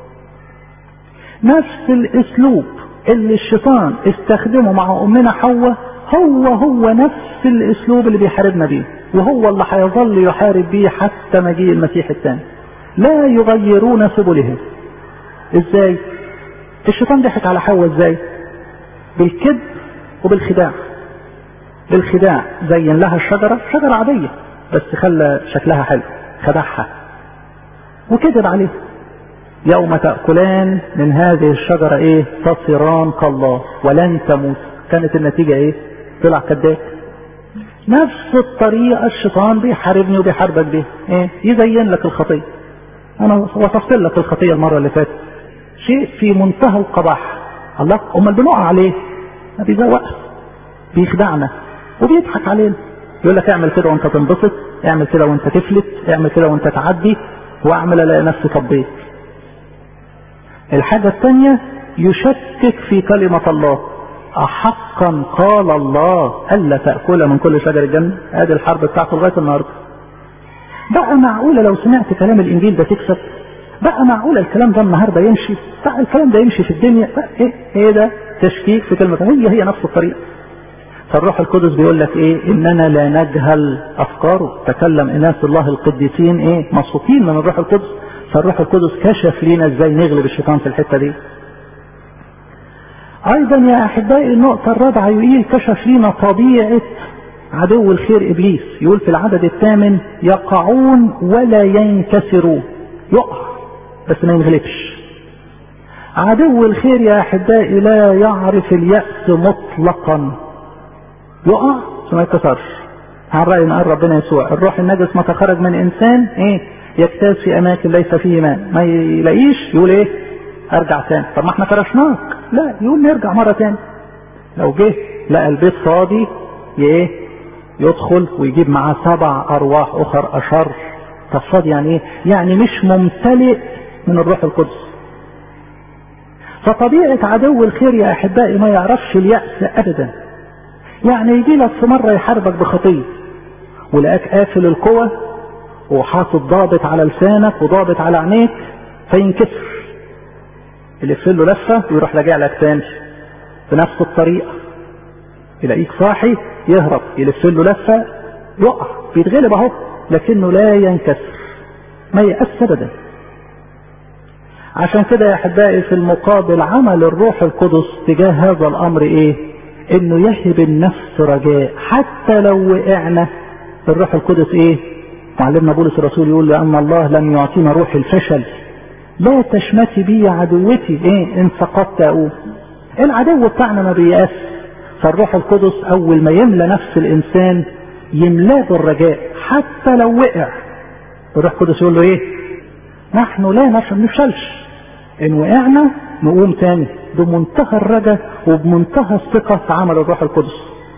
نفس الأسلوب اللي الشيطان استخدمه مع أمنا حواء هو هو نفس الأسلوب اللي بيحاربنا بيه وهو اللي هيظل يحارب بيه حتى مجيء المسيح الثاني لا يغيرون سبلهم ازاي الشيطان ضحك على حواء ازاي بالكذب وبالخداع بالخداع زين لها الشجرة شجرة عادية بس خلى شكلها حلو خدعها وكذب عليه يوم تأكلان من هذه الشجرة ايه تصيران كالله ولن تموت كانت النتيجة ايه طلع كذاب نفس الطريقة الشيطان بيحاربني وبيحاربك بيها ايه يزين لك الخطية انا وصفت لك الخطية المرة اللي فاتت شيء في منتهى القباح الله امال بنقع عليه ما بيزوقها بيخدعنا وبيضحك علينا يقول لك اعمل كده وانت تنبسط اعمل كده وانت تفلت اعمل كده وانت تعدي واعمل الاقي نفسي طبيت الحاجة الثانية يشكك في كلمة الله أحقا قال الله ألا تأكل من كل شجر الجنة هذه الحرب بتاعته لغاية النهاردة بقى معقولة لو سمعت كلام الإنجيل ده تكسب بقى معقولة الكلام ده النهاردة يمشي بقى الكلام ده يمشي في الدنيا بقى ايه ايه ده تشكيك في كلمة هي هي نفس الطريقة فالروح القدس بيقول لك ايه اننا لا نجهل افكاره تكلم اناس الله القديسين ايه مبسوطين من الروح القدس فالروح القدس كشف لينا ازاي نغلب الشيطان في الحته دي ايضا يا احبائي النقطه الرابعه يقول كشف لينا طبيعه عدو الخير ابليس يقول في العدد الثامن يقعون ولا ينكسرون يقع بس ما ينغلبش عدو الخير يا احبائي لا يعرف اليأس مطلقا يقع ما يتكسرش عن رأي ما قال ربنا يسوع الروح النجس متى خرج من انسان ايه يجتاز في اماكن ليس فيه ماء ما يلاقيش يقول ايه ارجع تاني طب ما احنا فرشناك لا يقول نرجع مرة تاني لو جه لقى البيت فاضي ايه يدخل ويجيب معاه سبع ارواح اخر اشر طب فاضي يعني ايه يعني مش ممتلئ من الروح القدس فطبيعة عدو الخير يا احبائي ما يعرفش اليأس ابدا يعني يجي لك في مرة يحاربك بخطية ولقاك قافل القوة وحاطط ضابط على لسانك وضابط على عينيك فينكسر يلف له لفة ويروح راجع لك تاني بنفس الطريقة يلاقيك صاحي يهرب يلف له لفة يقع بيتغلب اهو لكنه لا ينكسر ما يأس ابدا عشان كده يا احبائي في المقابل عمل الروح القدس تجاه هذا الامر ايه انه يهب النفس رجاء حتى لو وقعنا الروح القدس ايه معلمنا بولس الرسول يقول لأن الله لم يعطينا روح الفشل لا تشمتي بي عدوتي ايه ان سقطت اقوم العدو بتاعنا ما بيأس فالروح القدس اول ما يملى نفس الانسان يملاه بالرجاء حتى لو وقع الروح القدس يقول له ايه نحن لا نفشلش ان وقعنا نقوم تاني بمنتهى الرجاء وبمنتهى الثقة في عمل الروح القدس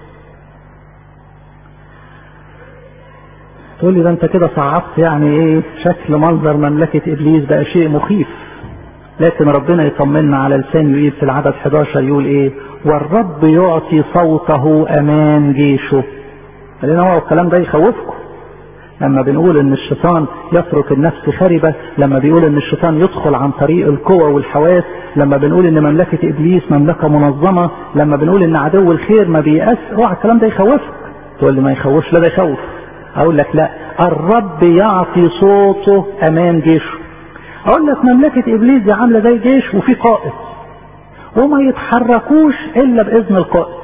تقول لي ده انت كده صعبت يعني ايه شكل منظر مملكة ابليس بقى شيء مخيف لكن ربنا يطمنا على لسان يقول في العدد 11 يقول ايه والرب يعطي صوته امان جيشه لان هو الكلام ده يخوفكم لما بنقول ان الشيطان يترك النفس خربة لما بيقول ان الشيطان يدخل عن طريق القوى والحواس لما بنقول ان مملكة ابليس مملكة منظمة لما بنقول ان عدو الخير ما بيأس اوعى الكلام ده يخوفك تقول لي ما يخوفش لا ده يخوف اقول لك لا الرب يعطي صوته امان جيشه اقول لك مملكة ابليس دي عاملة زي جيش وفي قائد وما يتحركوش الا باذن القائد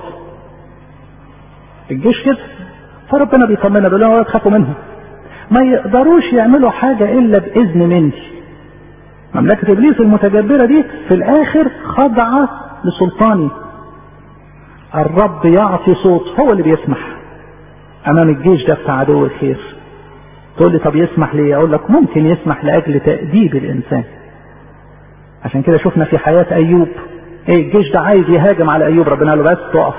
الجيش كده فربنا بيطمنا بيقول لهم تخافوا منهم ما يقدروش يعملوا حاجة الا باذن مني مملكة ابليس المتجبرة دي في الاخر خاضعة لسلطاني الرب يعطي صوت هو اللي بيسمح امام الجيش ده بتاع عدو الخير تقول لي طب يسمح ليه اقول لك ممكن يسمح لاجل تأديب الانسان عشان كده شفنا في حياة ايوب ايه الجيش ده عايز يهاجم على ايوب ربنا قال له بس تقف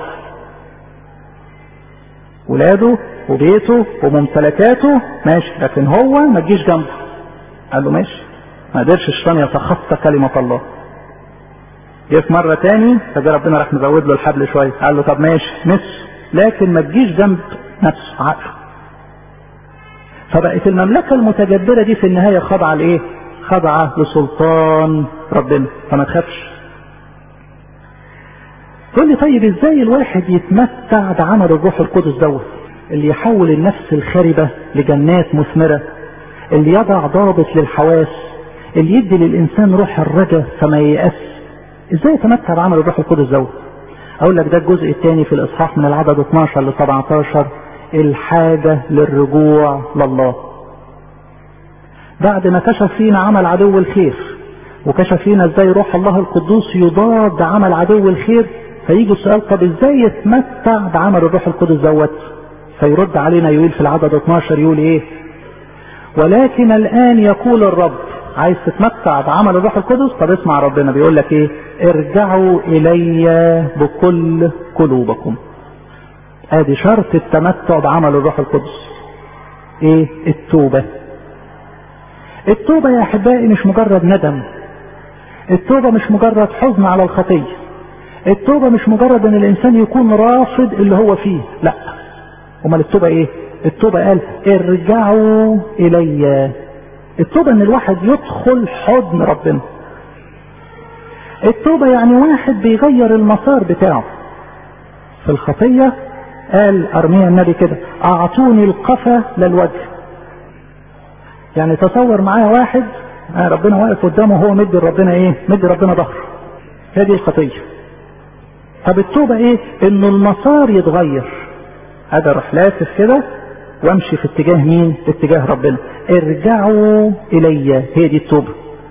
ولاده وبيته وممتلكاته ماشي لكن هو ما تجيش جنبه قال له ماشي ما قدرش الشيطان يتخطى كلمة الله جه في مرة تاني فجاء ربنا راح مزود له الحبل شوية قال له طب ماشي مس لكن ما تجيش جنب نفسه عقله فبقت المملكة المتجبرة دي في النهاية خاضعة لإيه؟ خاضعة لسلطان ربنا فما تخافش. تقول لي طيب ازاي الواحد يتمتع بعمل الروح القدس دوت اللي يحول النفس الخربة لجنات مثمرة اللي يضع ضابط للحواس اللي يدي للإنسان روح الرجا فما ييأس ازاي يتمتع بعمل الروح القدس دوت اقول لك ده الجزء الثاني في الاصحاح من العدد 12 ل 17 الحاجة للرجوع لله بعد ما كشف فينا عمل عدو الخير وكشف فينا ازاي روح الله القدوس يضاد عمل عدو الخير فيجي السؤال طب ازاي يتمتع بعمل الروح القدس دوت فيرد علينا يقول في العدد 12 يقول ايه ولكن الان يقول الرب عايز تتمتع بعمل الروح القدس طب اسمع ربنا بيقول لك ايه ارجعوا الي بكل قلوبكم ادي شرط التمتع بعمل الروح القدس ايه التوبة التوبة يا احبائي مش مجرد ندم التوبة مش مجرد حزن على الخطية التوبة مش مجرد ان الانسان يكون رافض اللي هو فيه لا امال التوبة ايه التوبة قال ارجعوا الي التوبة ان الواحد يدخل حضن ربنا التوبة يعني واحد بيغير المسار بتاعه في الخطية قال ارميا النبي كده اعطوني القفا للوجه يعني تصور معايا واحد آه ربنا واقف قدامه وهو مدي ربنا ايه مدي ربنا ظهر هذه الخطية طب التوبة ايه انه المسار يتغير هذا اروح لافف كده وامشي في اتجاه مين في اتجاه ربنا ارجعوا الي هي دي التوبة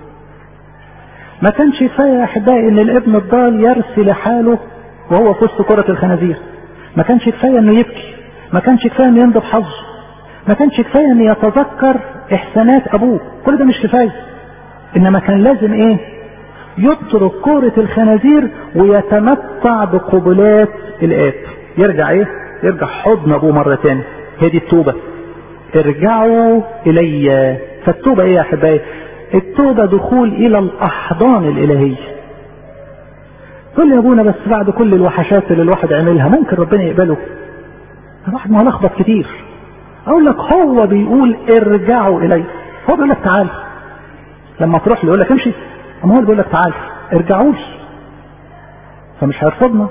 ما كانش كفاية يا احبائي ان الابن الضال يرسي لحاله وهو في وسط كرة الخنازير ما كانش كفاية انه يبكي ما كانش كفاية انه يندب حظه ما كانش كفاية انه يتذكر احسانات ابوه كل ده مش كفاية انما كان لازم ايه يترك كرة الخنازير ويتمتع بقبلات الاب يرجع ايه يرجع حضن ابوه مرة تاني هي دي التوبة ارجعوا الي فالتوبة ايه يا احبائي التوبة دخول الى الاحضان الالهية قل يا ابونا بس بعد كل الوحشات اللي الواحد عملها ممكن ربنا يقبله الواحد ما لخبط كتير اقول لك هو بيقول ارجعوا الي هو بيقول لك تعال لما تروح له يقول لك امشي اما هو بيقول لك تعال ارجعوا لي فمش هيرفضنا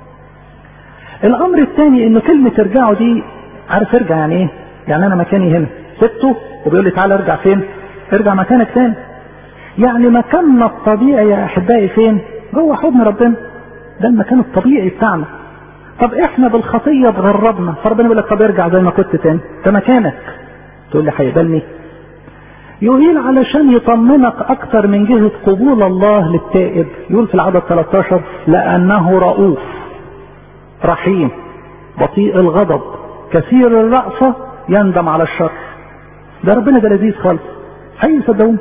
الامر الثاني انه كلمة ارجعوا دي عارف ارجع يعني ايه يعني انا مكاني هنا سبته وبيقول لي تعال ارجع فين ارجع مكانك تاني يعني مكاننا الطبيعي يا احبائي فين جوه حضن ربنا ده المكان الطبيعي بتاعنا طب احنا بالخطيه اتغربنا فربنا يقول لك طب ارجع زي ما كنت تاني ده مكانك تقول لي هيقبلني يقول علشان يطمنك اكتر من جهة قبول الله للتائب يقول في العدد 13 لانه رؤوف رحيم بطيء الغضب كثير الرأفة يندم على الشر ده ربنا ده لذيذ خالص حقيقي صدقوني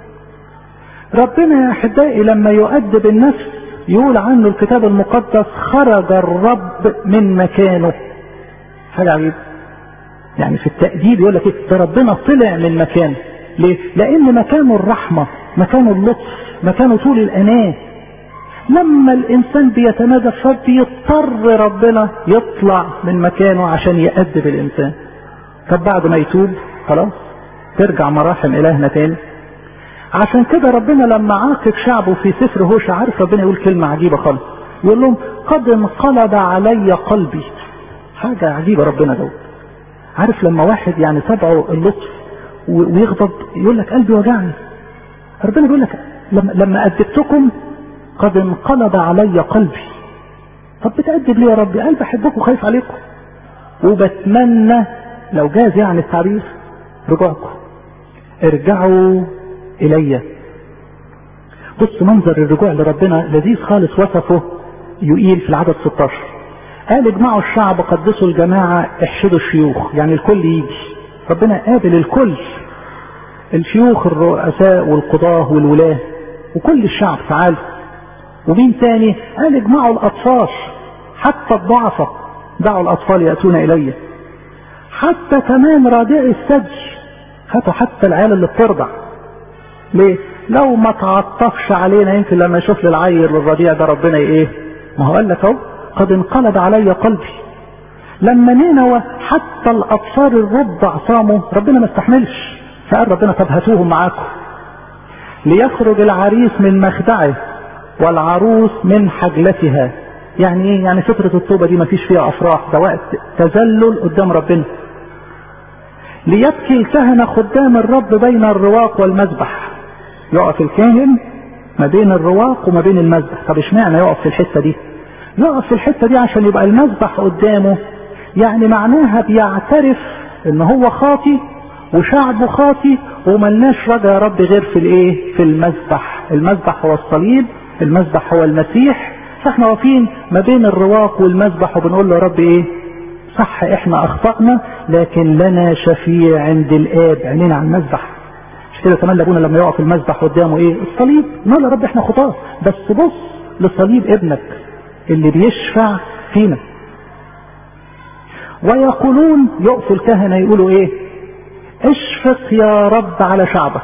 ربنا يا احبائي لما يؤدب النفس يقول عنه الكتاب المقدس خرج الرب من مكانه حاجة عجيبة يعني في التأديب يقول لك ايه ده ربنا طلع من مكانه ليه؟ لأن مكانه الرحمة مكانه اللطف مكانه طول الأناة لما الإنسان بيتنادى فبيضطر ربنا يطلع من مكانه عشان يأدب الإنسان طب بعد ما يتوب خلاص ترجع مراحم إلهنا تاني عشان كده ربنا لما عاقب شعبه في سفر هوشع عارف ربنا يقول كلمة عجيبة خالص يقول لهم قد انقلب علي قلبي حاجة عجيبة ربنا دوت عارف لما واحد يعني تبعه اللطف ويغضب يقول لك قلبي وجعني ربنا بيقول لك لما, لما أدبتكم قد انقلب علي قلبي طب بتأدب ليه يا ربي قلبي أحبكم وخايف عليكم وبتمنى لو جاز يعني التعبير رجوعكم ارجعوا إلي بص منظر الرجوع لربنا لذيذ خالص وصفه يقيل في العدد 16 قال اجمعوا الشعب قدسوا الجماعة احشدوا الشيوخ يعني الكل يجي ربنا قابل الكل الشيوخ الرؤساء والقضاة والولاة وكل الشعب تعالوا ومين تاني قال اجمعوا الاطفال حتى الضعفة دعوا الاطفال يأتون الي حتى كمان رادعي الثدي هاتوا حتى العيال اللي بترضع ليه لو ما تعطفش علينا يمكن لما يشوف لي العيل الرضيع ده ربنا ايه ما هو قال لك اهو قد انقلب علي قلبي لما نينوى حتى الابصار الرضع صاموا ربنا ما استحملش فقال ربنا طب هاتوهم معاكم ليخرج العريس من مخدعه والعروس من حجلتها يعني ايه يعني فترة التوبة دي ما فيش فيها افراح ده وقت تذلل قدام ربنا ليبكي الكهنة خدام الرب بين الرواق والمذبح يقف الكاهن ما بين الرواق وما بين المذبح طب اشمعنى يقف في الحتة دي يقف في الحتة دي عشان يبقى المذبح قدامه يعني معناها بيعترف ان هو خاطي وشعبه خاطي وملناش رجا يا رب غير في الايه في المذبح المذبح هو الصليب المذبح هو المسيح فاحنا واقفين ما بين الرواق والمذبح وبنقول له يا رب ايه صح احنا اخطأنا لكن لنا شفيع عند الاب عينينا على المذبح مش كده كمان ابونا لما يقف المذبح قدامه ايه الصليب نقول يا رب احنا خطاه بس بص لصليب ابنك اللي بيشفع فينا ويقولون يقفوا الكهنة يقولوا ايه اشفق يا رب على شعبك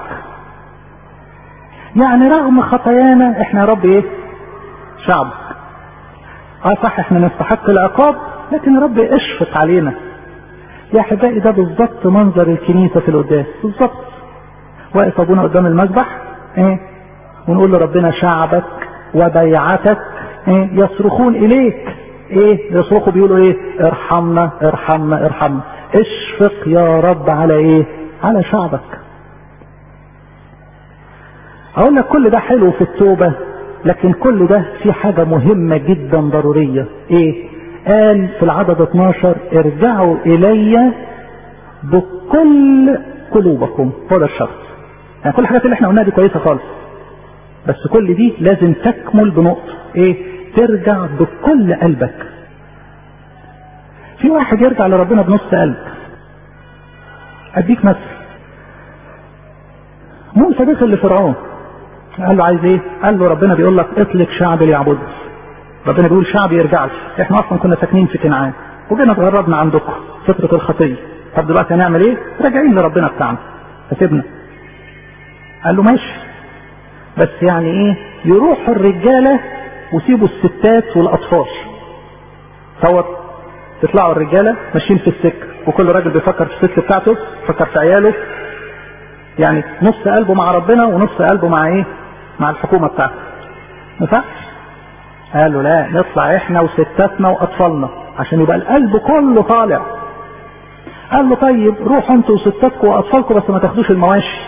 يعني رغم خطايانا احنا يا رب ايه شعبك اه صح احنا نستحق العقاب لكن يا رب اشفق علينا يا احبائي ده بالظبط منظر الكنيسه في القداس بالظبط واقف ابونا قدام المذبح ايه ونقول لربنا شعبك وبيعتك ايه يصرخون اليك ايه يصرخوا بيقولوا ايه ارحمنا ارحمنا ارحمنا اشفق يا رب على ايه على شعبك اقول لك كل ده حلو في التوبه لكن كل ده في حاجه مهمه جدا ضروريه ايه قال في العدد 12 ارجعوا الي بكل قلوبكم هو ده الشرط يعني كل الحاجات اللي احنا قلناها دي كويسه خالص بس كل دي لازم تكمل بنقطه ايه ترجع بكل قلبك في واحد يرجع لربنا بنص قلب اديك مثل موسى دخل لفرعون قال له عايز ايه قال له ربنا بيقول لك اطلق شعب ليعبدك ربنا بيقول شعب يرجع لي احنا اصلا كنا ساكنين في كنعان وجينا اتغربنا عندكم فترة الخطية طب دلوقتي هنعمل ايه راجعين لربنا بتاعنا فسيبنا قال له ماشي بس يعني ايه يروحوا الرجالة وسيبوا الستات والاطفال تصور تطلعوا الرجالة ماشيين في السكة وكل راجل بيفكر في الست بتاعته بيفكر في عياله يعني نص قلبه مع ربنا ونص قلبه مع ايه مع الحكومة بتاعته ما ينفعش قالوا لا نطلع احنا وستاتنا واطفالنا عشان يبقى القلب كله طالع قال له طيب روحوا انتوا وستاتكم واطفالكم بس ما تاخدوش المواشي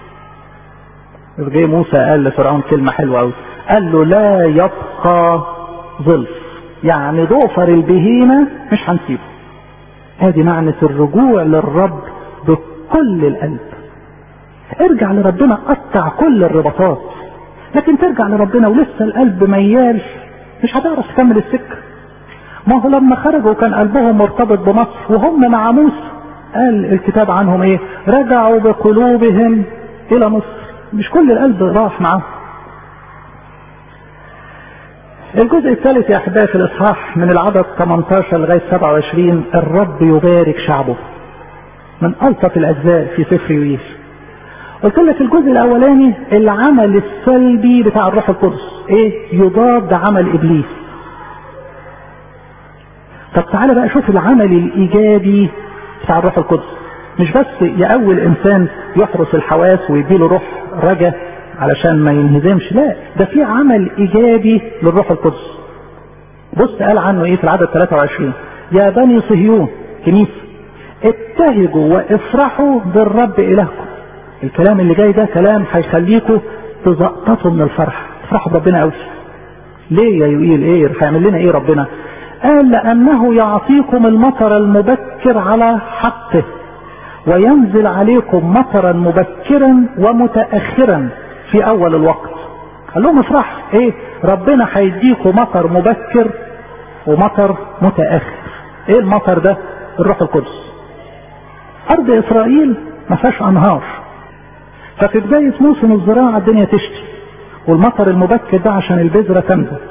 جه موسى قال لفرعون كلمة حلوة قوي قال له لا يبقى ظلف يعني ضفر البهيمة مش هنسيبه ادي معنى الرجوع للرب كل القلب ارجع لربنا قطع كل الرباطات لكن ترجع لربنا ولسه القلب ميال مش هتعرف تكمل السكه ما هو لما خرجوا كان قلبهم مرتبط بمصر وهم مع موسى قال الكتاب عنهم ايه رجعوا بقلوبهم الى مصر مش كل القلب راح معاهم الجزء الثالث يا احبائي في الاصحاح من العدد 18 لغايه 27 الرب يبارك شعبه من الطف الاجزاء في سفر يويل قلت لك الجزء الاولاني العمل السلبي بتاع الروح القدس ايه يضاد عمل ابليس طب تعالى بقى شوف العمل الايجابي بتاع الروح القدس مش بس يقوي الانسان يحرس الحواس ويديله روح رجا علشان ما ينهزمش لا ده في عمل ايجابي للروح القدس بص قال عنه ايه في العدد 23 يا بني صهيون كنيسه ابتهجوا وافرحوا بالرب الهكم الكلام اللي جاي ده كلام هيخليكم تزقططوا من الفرح تفرحوا بربنا قوي ليه يا يوئيل ايه هيعمل لنا ايه ربنا قال لانه يعطيكم المطر المبكر على حقه وينزل عليكم مطرا مبكرا ومتاخرا في اول الوقت قال لهم افرحوا ايه ربنا هيديكم مطر مبكر ومطر متاخر ايه المطر ده الروح القدس ارض اسرائيل ما فيهاش انهار ففي بداية موسم الزراعة الدنيا تشتي والمطر المبكر ده عشان البذرة تنبت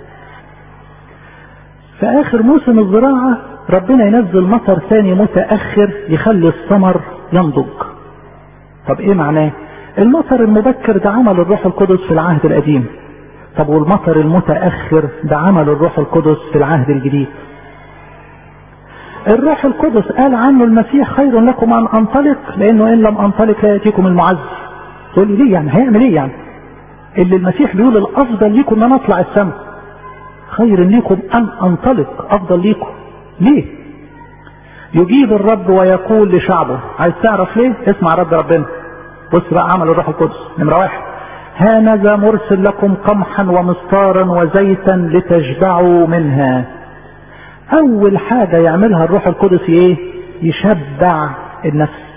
في اخر موسم الزراعة ربنا ينزل مطر ثاني متأخر يخلي الثمر ينضج طب ايه معناه المطر المبكر ده عمل الروح القدس في العهد القديم طب والمطر المتأخر ده عمل الروح القدس في العهد الجديد الروح القدس قال عنه المسيح خير لكم ان انطلق لانه ان لم انطلق لا ياتيكم المعز تقول لي ليه يعني هيعمل ايه يعني اللي المسيح بيقول الافضل ليكم ان انا اطلع السماء خير ليكم ان انطلق افضل ليكم ليه يجيب الرب ويقول لشعبه عايز تعرف ليه اسمع رب ربنا بص بقى عمل الروح القدس نمرة واحد هانذا مرسل لكم قمحا ومسطارا وزيتا لتشبعوا منها اول حاجة يعملها الروح القدس ايه يشبع النفس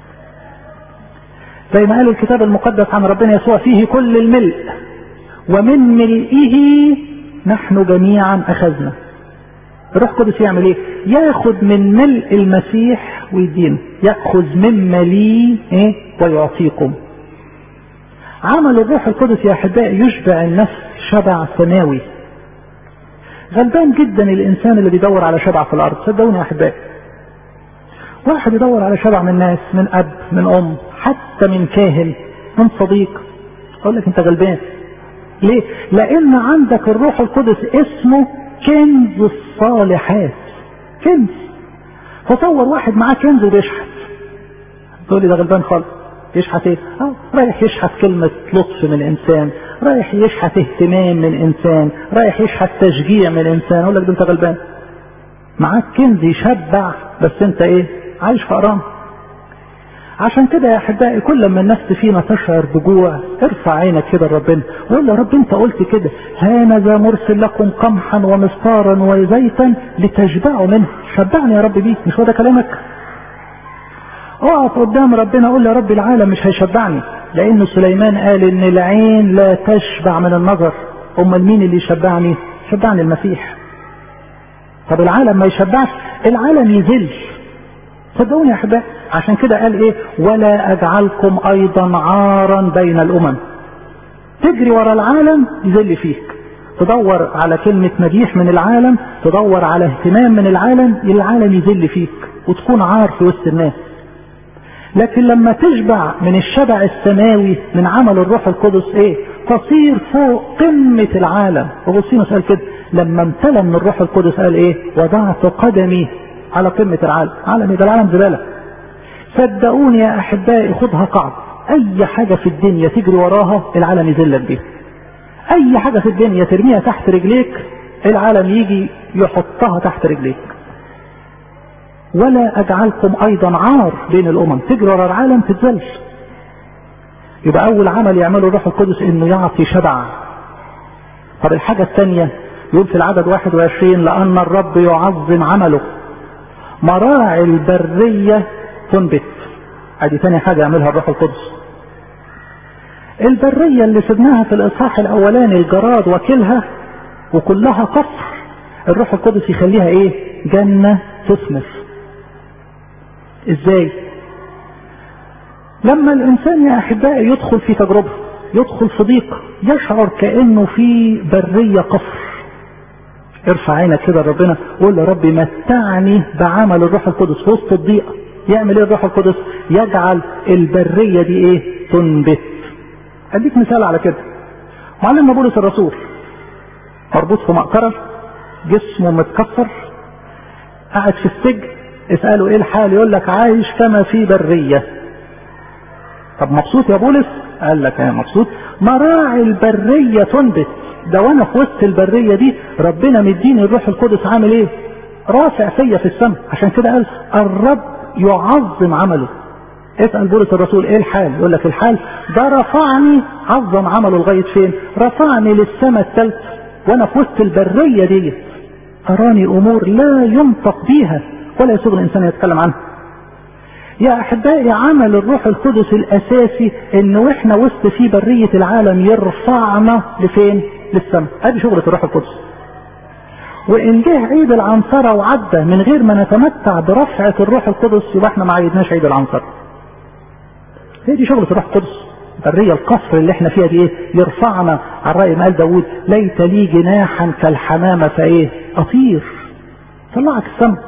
زي ما قال الكتاب المقدس عن ربنا يسوع فيه كل الملء ومن ملئه نحن جميعا اخذنا الروح القدس يعمل ايه ياخد من ملء المسيح ويدين ياخذ مما لي ايه ويعطيكم عمل الروح القدس يا احبائي يشبع النفس شبع سماوي غلبان جدا الانسان اللي بيدور على شبع في الارض صدقوني يا احبائي واحد يدور على شبع من ناس من اب من ام حتى من كاهن من صديق اقول لك انت غلبان ليه لان عندك الروح القدس اسمه كنز الصالحات كنز تصور واحد معاه كنز وبيشحت تقول لي ده غلبان خالص يشحت ايه اه رايح يشحت كلمة لطف من انسان رايح يشحت اهتمام من انسان رايح يشحت تشجيع من انسان اقول لك ده انت غلبان معاك كنز يشبع بس انت ايه عايش في قرام عشان كده يا احبائي كل ما النفس فينا تشعر بجوع ارفع عينك كده لربنا وقول يا رب انت قلت كده هانذا مرسل لكم قمحا ومسطارا وزيتا لتشبعوا منه شبعني يا رب بيه مش هو ده كلامك اقف قدام ربنا قول يا رب العالم مش هيشبعني لان سليمان قال ان العين لا تشبع من النظر امال مين اللي يشبعني شبعني المسيح طب العالم ما يشبعش العالم يذل صدقوني يا احبائي عشان كده قال ايه ولا اجعلكم ايضا عارا بين الامم تجري ورا العالم يذل فيك تدور على كلمة مديح من العالم تدور على اهتمام من العالم العالم يذل فيك وتكون عار في وسط الناس لكن لما تشبع من الشبع السماوي من عمل الروح القدس ايه تصير فوق قمة العالم اغسطينوس قال كده لما امتلى من الروح القدس قال ايه وضعت قدمي على قمة العالم عالم ده العالم زبالة صدقوني يا احبائي خدها قاعدة اي حاجة في الدنيا تجري وراها العالم يذلك بيها اي حاجة في الدنيا ترميها تحت رجليك العالم يجي يحطها تحت رجليك ولا اجعلكم ايضا عار بين الامم تجري ورا العالم تتذل يبقى اول عمل يعمله الروح القدس انه يعطي شبع طب الحاجة الثانية يقول في العدد 21 لان الرب يعظم عمله مراعي البرية تنبت ادي تاني حاجة يعملها الروح القدس البرية اللي سبناها في الاصحاح الاولاني الجراد وكلها وكلها قصر الروح القدس يخليها ايه جنة تثمر ازاي لما الانسان يا احبائي يدخل في تجربة يدخل في ضيق يشعر كأنه في برية قصر ارفع عينك كده لربنا قول يا ربي متعني بعمل الروح القدس في وسط الضيقة يعمل ايه الروح القدس يجعل البرية دي ايه تنبت اديك مثال على كده معلمنا بولس الرسول مربوط في مقطرة جسمه متكسر قاعد في السجن اسأله ايه الحال يقول لك عايش كما في برية طب مبسوط يا بولس قال لك انا مبسوط مراعي البرية تنبت ده وانا في وسط البرية دي ربنا مديني الروح القدس عامل ايه رافع فيا في السماء عشان كده قال الرب يعظم عمله اسأل بولس الرسول ايه الحال يقول لك الحال ده رفعني عظم عمله لغاية فين رفعني للسماء الثالثة وانا في وسط البرية دي اراني امور لا ينطق بيها ولا يسوغ الانسان يتكلم عنها يا احبائي عمل الروح القدس الاساسي ان واحنا وسط في برية العالم يرفعنا لفين للسماء ادي شغلة الروح القدس وان جه عيد العنصرة وعدى من غير ما نتمتع برفعة الروح القدس يبقى احنا ما عيدناش عيد العنصرة هي دي شغلة الروح القدس البرية القصر اللي احنا فيها دي ايه يرفعنا على رأي ما قال داود ليت لي جناحا كالحمامة فايه اطير طلعك السماء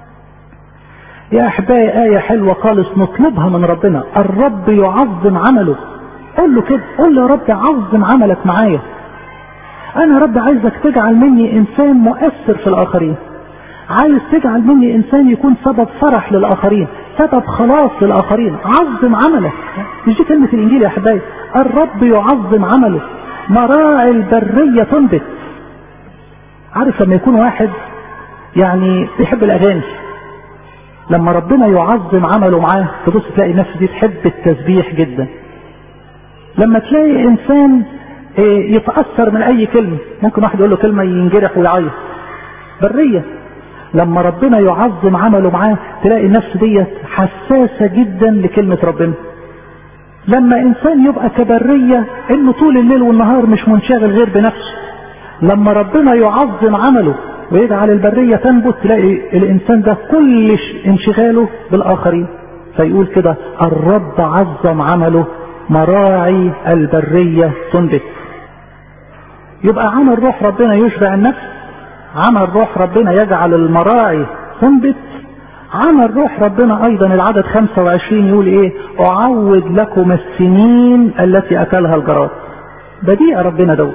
يا احبائي آية حلوة خالص نطلبها من ربنا الرب يعظم عمله قول له كده قول له يا رب عظم عملك معايا انا يا رب عايزك تجعل مني انسان مؤثر في الاخرين عايز تجعل مني انسان يكون سبب فرح للاخرين سبب خلاص للاخرين عظم عملك مش دي كلمة الانجيل يا احبائي الرب يعظم عمله مراعي البرية تنبت عارف لما يكون واحد يعني بيحب الاغاني لما ربنا يعظم عمله معاه تبص تلاقي النفس دي تحب التسبيح جدا لما تلاقي انسان يتأثر من اي كلمة ممكن واحد يقول له كلمة ينجرح ويعيط برية لما ربنا يعظم عمله معاه تلاقي النفس ديت حساسة جدا لكلمة ربنا لما انسان يبقى كبرية انه طول الليل والنهار مش منشغل غير بنفسه لما ربنا يعظم عمله ويجعل البرية تنبت تلاقي الانسان ده كل انشغاله بالاخرين فيقول كده الرب عظم عمله مراعي البرية تنبت يبقى عمل روح ربنا يشبع النفس عمل روح ربنا يجعل المراعي تنبت عمل روح ربنا ايضا العدد 25 يقول ايه اعود لكم السنين التي اكلها الجراد بديع ربنا دوت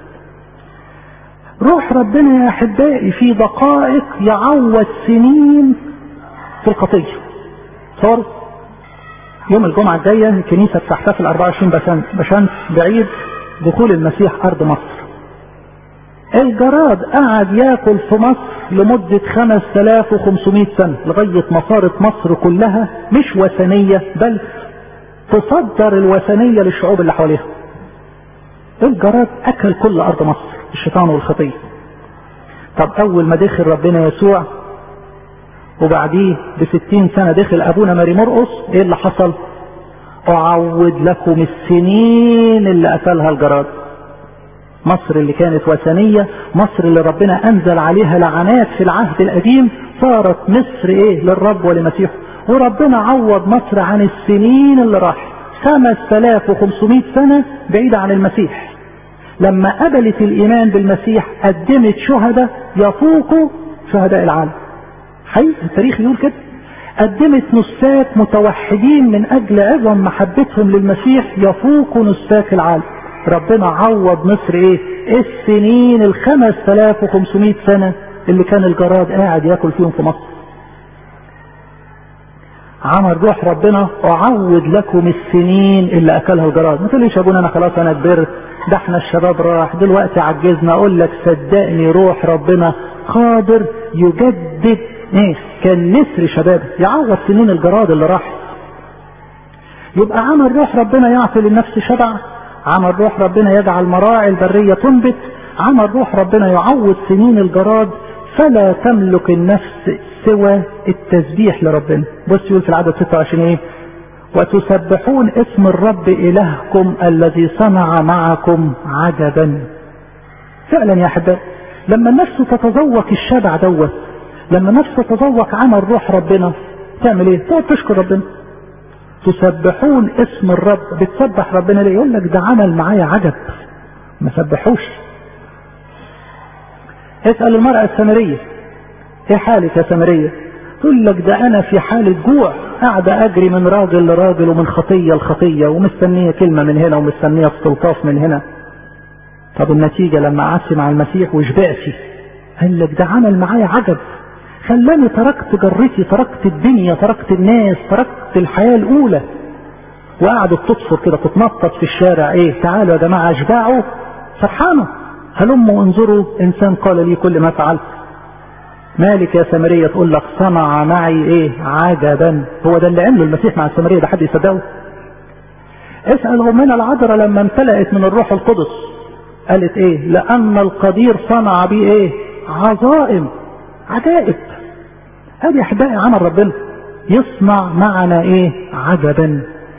روح ربنا يا احبائي في دقائق يعوض سنين في الخطيه صار يوم الجمعه الجايه الكنيسه بتحتفل 24 بشمس بعيد دخول المسيح ارض مصر الجراد قعد ياكل في مصر لمدة 5500 سنة لغاية ما صارت مصر كلها مش وثنية بل تصدر الوثنية للشعوب اللي حواليها الجراد اكل كل ارض مصر الشيطان والخطية طب اول ما دخل ربنا يسوع وبعديه بستين سنة دخل ابونا ماري مرقص ايه اللي حصل اعود لكم السنين اللي اكلها الجراد مصر اللي كانت وثنية مصر اللي ربنا انزل عليها لعنات في العهد القديم صارت مصر ايه للرب ولمسيحه وربنا عوض مصر عن السنين اللي راحت 5500 سنة بعيدة عن المسيح لما قبلت الايمان بالمسيح قدمت شهداء يفوقوا شهداء العالم حقيقي التاريخ يقول كده قدمت نساك متوحدين من اجل عظم محبتهم للمسيح يفوقوا نساك العالم ربنا عوض مصر ايه السنين ال 5500 سنة اللي كان الجراد قاعد ياكل فيهم في مصر عمل روح ربنا اعوض لكم السنين اللي اكلها الجراد ما تقوليش يا ابونا انا خلاص انا كبرت ده احنا الشباب راح دلوقتي عجزنا اقول لك صدقني روح ربنا قادر يجدد ايه كان نسر شباب يعوض سنين الجراد اللي راح يبقى عمل روح ربنا يعطي للنفس شبع عمل روح ربنا يجعل مراعي البرية تنبت عمل روح ربنا يعوض سنين الجراد فلا تملك النفس سوى التسبيح لربنا بص يقول في العدد 26 ايه وتسبحون اسم الرب إلهكم الذي صنع معكم عجبا فعلا يا أحبائي لما النفس تتذوق الشبع دوت لما النفس تتذوق عمل روح ربنا تعمل ايه؟ تقعد تشكر ربنا تسبحون اسم الرب بتسبح ربنا ليه؟ يقول لك ده عمل معايا عجب ما سبحوش اسأل المرأة السامرية ايه حالك يا سامرية تقول لك ده انا في حالة جوع قاعدة اجري من راجل لراجل ومن خطية لخطية ومستنية كلمة من هنا ومستنية استلطاف من هنا طب النتيجة لما قعدت مع المسيح وشبعتي قال لك ده عمل معايا عجب خلاني تركت جرتي تركت الدنيا تركت الناس تركت الحياة الأولى وقعدت تطفر كده تتنطط في الشارع ايه تعالوا يا جماعة اشبعوا فرحانة هلموا انظروا انسان قال لي كل ما فعلت مالك يا سامرية تقول لك صنع معي ايه عجبا هو ده اللي عمله المسيح مع السامرية ده حد يصدقه اسأل أمنا العذراء لما امتلأت من الروح القدس قالت ايه لأن القدير صنع بي ايه عظائم عجائب ادي احبائي عمل ربنا يصنع معنا ايه عجبا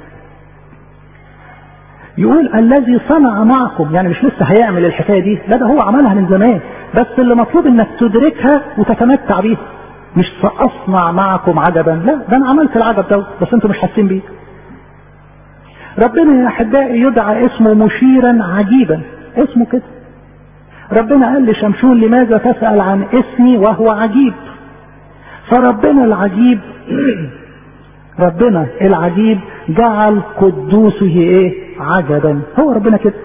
يقول الذي صنع معكم يعني مش لسه هيعمل الحكايه دي لا ده هو عملها من زمان بس اللي مطلوب انك تدركها وتتمتع بيها مش ساصنع معكم عجبا لا ده انا عملت العجب ده بس انتم مش حاسين بيه ربنا يا احبائي يدعى اسمه مشيرا عجيبا اسمه كده ربنا قال لشمشون لماذا تسأل عن اسمي وهو عجيب فربنا العجيب ربنا العجيب جعل قدوسه ايه عجبا هو ربنا كده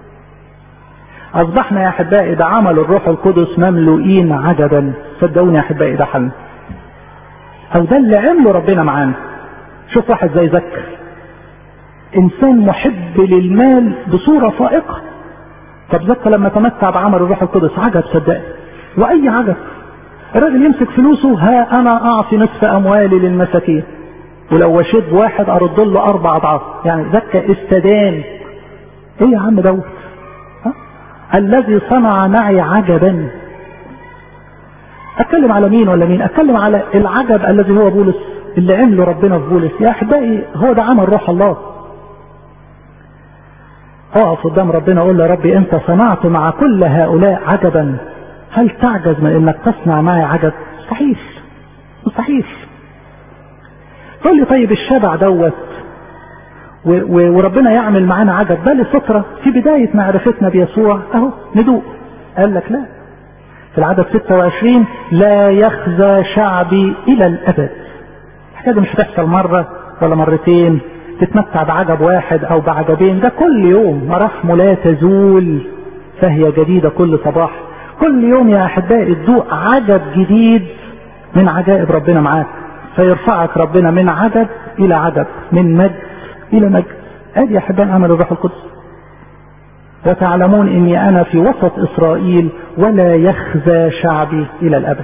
اصبحنا يا احبائي ده عمل الروح القدس مملوئين عجبا صدقوني يا احبائي ده حل او ده اللي عمله ربنا معانا شوف واحد زي زكر انسان محب للمال بصورة فائقة طب زكى لما تمتع بعمل الروح القدس عجب صدقني واي عجب الراجل يمسك فلوسه ها انا اعطي نصف اموالي للمساكين ولو وشيت بواحد ارد له اربع اضعاف يعني زكى استدان ايه يا عم دوت الذي صنع معي عجبا اتكلم على مين ولا مين اتكلم على العجب الذي هو بولس اللي عمله ربنا في بولس يا احبائي هو ده عمل روح الله اقف قدام ربنا اقول له يا ربي انت صنعت مع كل هؤلاء عجبا هل تعجز من انك تصنع معي عجب مستحيل مستحيل تقول لي طيب الشبع دوت وربنا يعمل معانا عجب بل فترة في بداية معرفتنا بيسوع اهو ندوق قال لك لا في العدد 26 لا يخزى شعبي الى الابد الحكايه دي مش هتحصل مرة ولا مرتين تتمتع بعجب واحد او بعجبين ده كل يوم مراحمه لا تزول فهي جديدة كل صباح كل يوم يا احبائي تذوق عجب جديد من عجائب ربنا معاك فيرفعك ربنا من عجب الى عجب من مجد الى مجد ادي يا احبائي عمل الروح القدس وتعلمون اني انا في وسط اسرائيل ولا يخزى شعبي الى الابد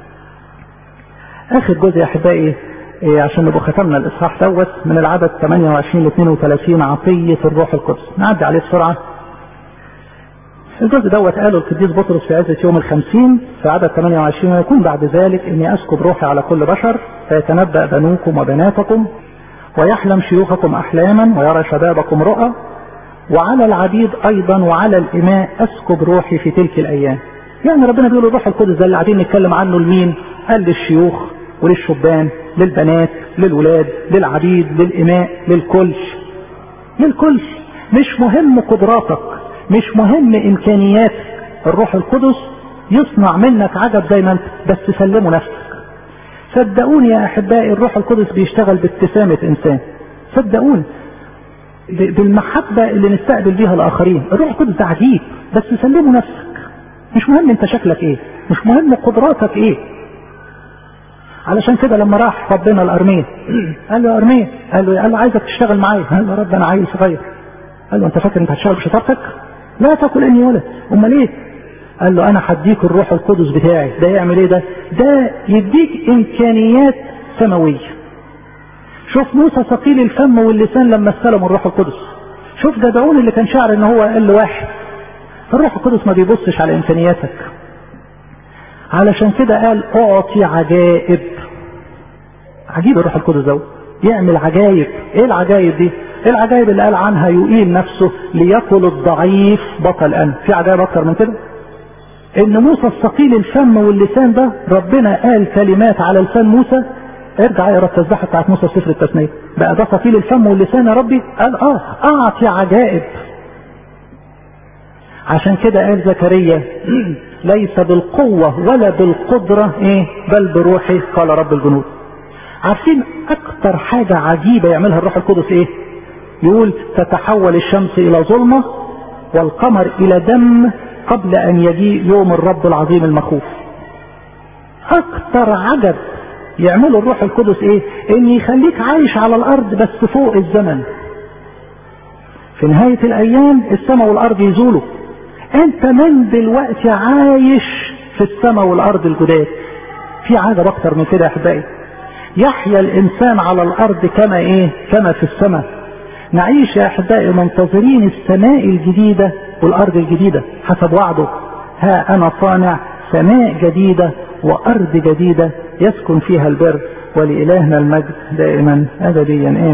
اخر جزء يا احبائي إيه عشان نبقى ختمنا الاصحاح دوت من العدد 28 ل 32 عطيه الروح القدس نعدي عليه بسرعه الجزء دوت قاله القديس بطرس في عزة يوم الخمسين في عدد 28 ويكون بعد ذلك اني اسكب روحي على كل بشر فيتنبأ بنوكم وبناتكم ويحلم شيوخكم احلاما ويرى شبابكم رؤى وعلى العبيد ايضا وعلى الاماء اسكب روحي في تلك الايام يعني ربنا بيقول الروح القدس ده اللي قاعدين نتكلم عنه لمين قال للشيوخ وللشبان للبنات للولاد للعبيد للاماء للكل للكل مش مهم قدراتك مش مهم امكانياتك الروح القدس يصنع منك عجب زي ما انت بس سلمه نفسك صدقوني يا احبائي الروح القدس بيشتغل بابتسامة انسان صدقوني بالمحبة اللي نستقبل بيها الاخرين الروح القدس ده عجيب بس سلمه نفسك مش مهم انت شكلك ايه مش مهم قدراتك ايه علشان كده لما راح ربنا الارميه قال له يا ارميه قال له قال له عايزك تشتغل معايا قال له يا رب انا عيل صغير قال له انت فاكر انت هتشتغل بشطارتك لا تاكل اني ولد امال ايه قال له انا هديك الروح القدس بتاعي ده يعمل ايه ده ده يديك امكانيات سماويه شوف موسى ثقيل الفم واللسان لما استلم الروح القدس شوف جدعون اللي كان شاعر ان هو اقل واحد الروح القدس ما بيبصش على امكانياتك علشان كده قال اعطي عجائب عجيب الروح القدس ده يعمل عجائب ايه العجائب دي ايه العجائب اللي قال عنها يقيل نفسه ليقل الضعيف بطل انا في عجائب اكتر من كده ان موسى الثقيل الفم واللسان ده ربنا قال كلمات على لسان موسى ارجع اقرا التسبيحه بتاعت موسى في سفر التثنيه بقى ده ثقيل الفم واللسان يا ربي قال اه اعطي عجائب عشان كده قال زكريا ليس بالقوة ولا بالقدرة ايه بل بروحي قال رب الجنود عارفين اكتر حاجة عجيبة يعملها الروح القدس ايه يقول تتحول الشمس الى ظلمة والقمر الى دم قبل ان يجيء يوم الرب العظيم المخوف اكتر عجب يعمله الروح القدس ايه ان يخليك عايش على الارض بس فوق الزمن في نهاية الايام السماء والارض يزولوا انت من دلوقتي عايش في السماء والارض الجداد في عجب اكتر من كده يا احبائي يحيا الانسان على الارض كما ايه كما في السماء نعيش يا احبائي منتظرين السماء الجديدة والارض الجديدة حسب وعده ها انا صانع سماء جديدة وارض جديدة يسكن فيها البر ولإلهنا المجد دائما ابديا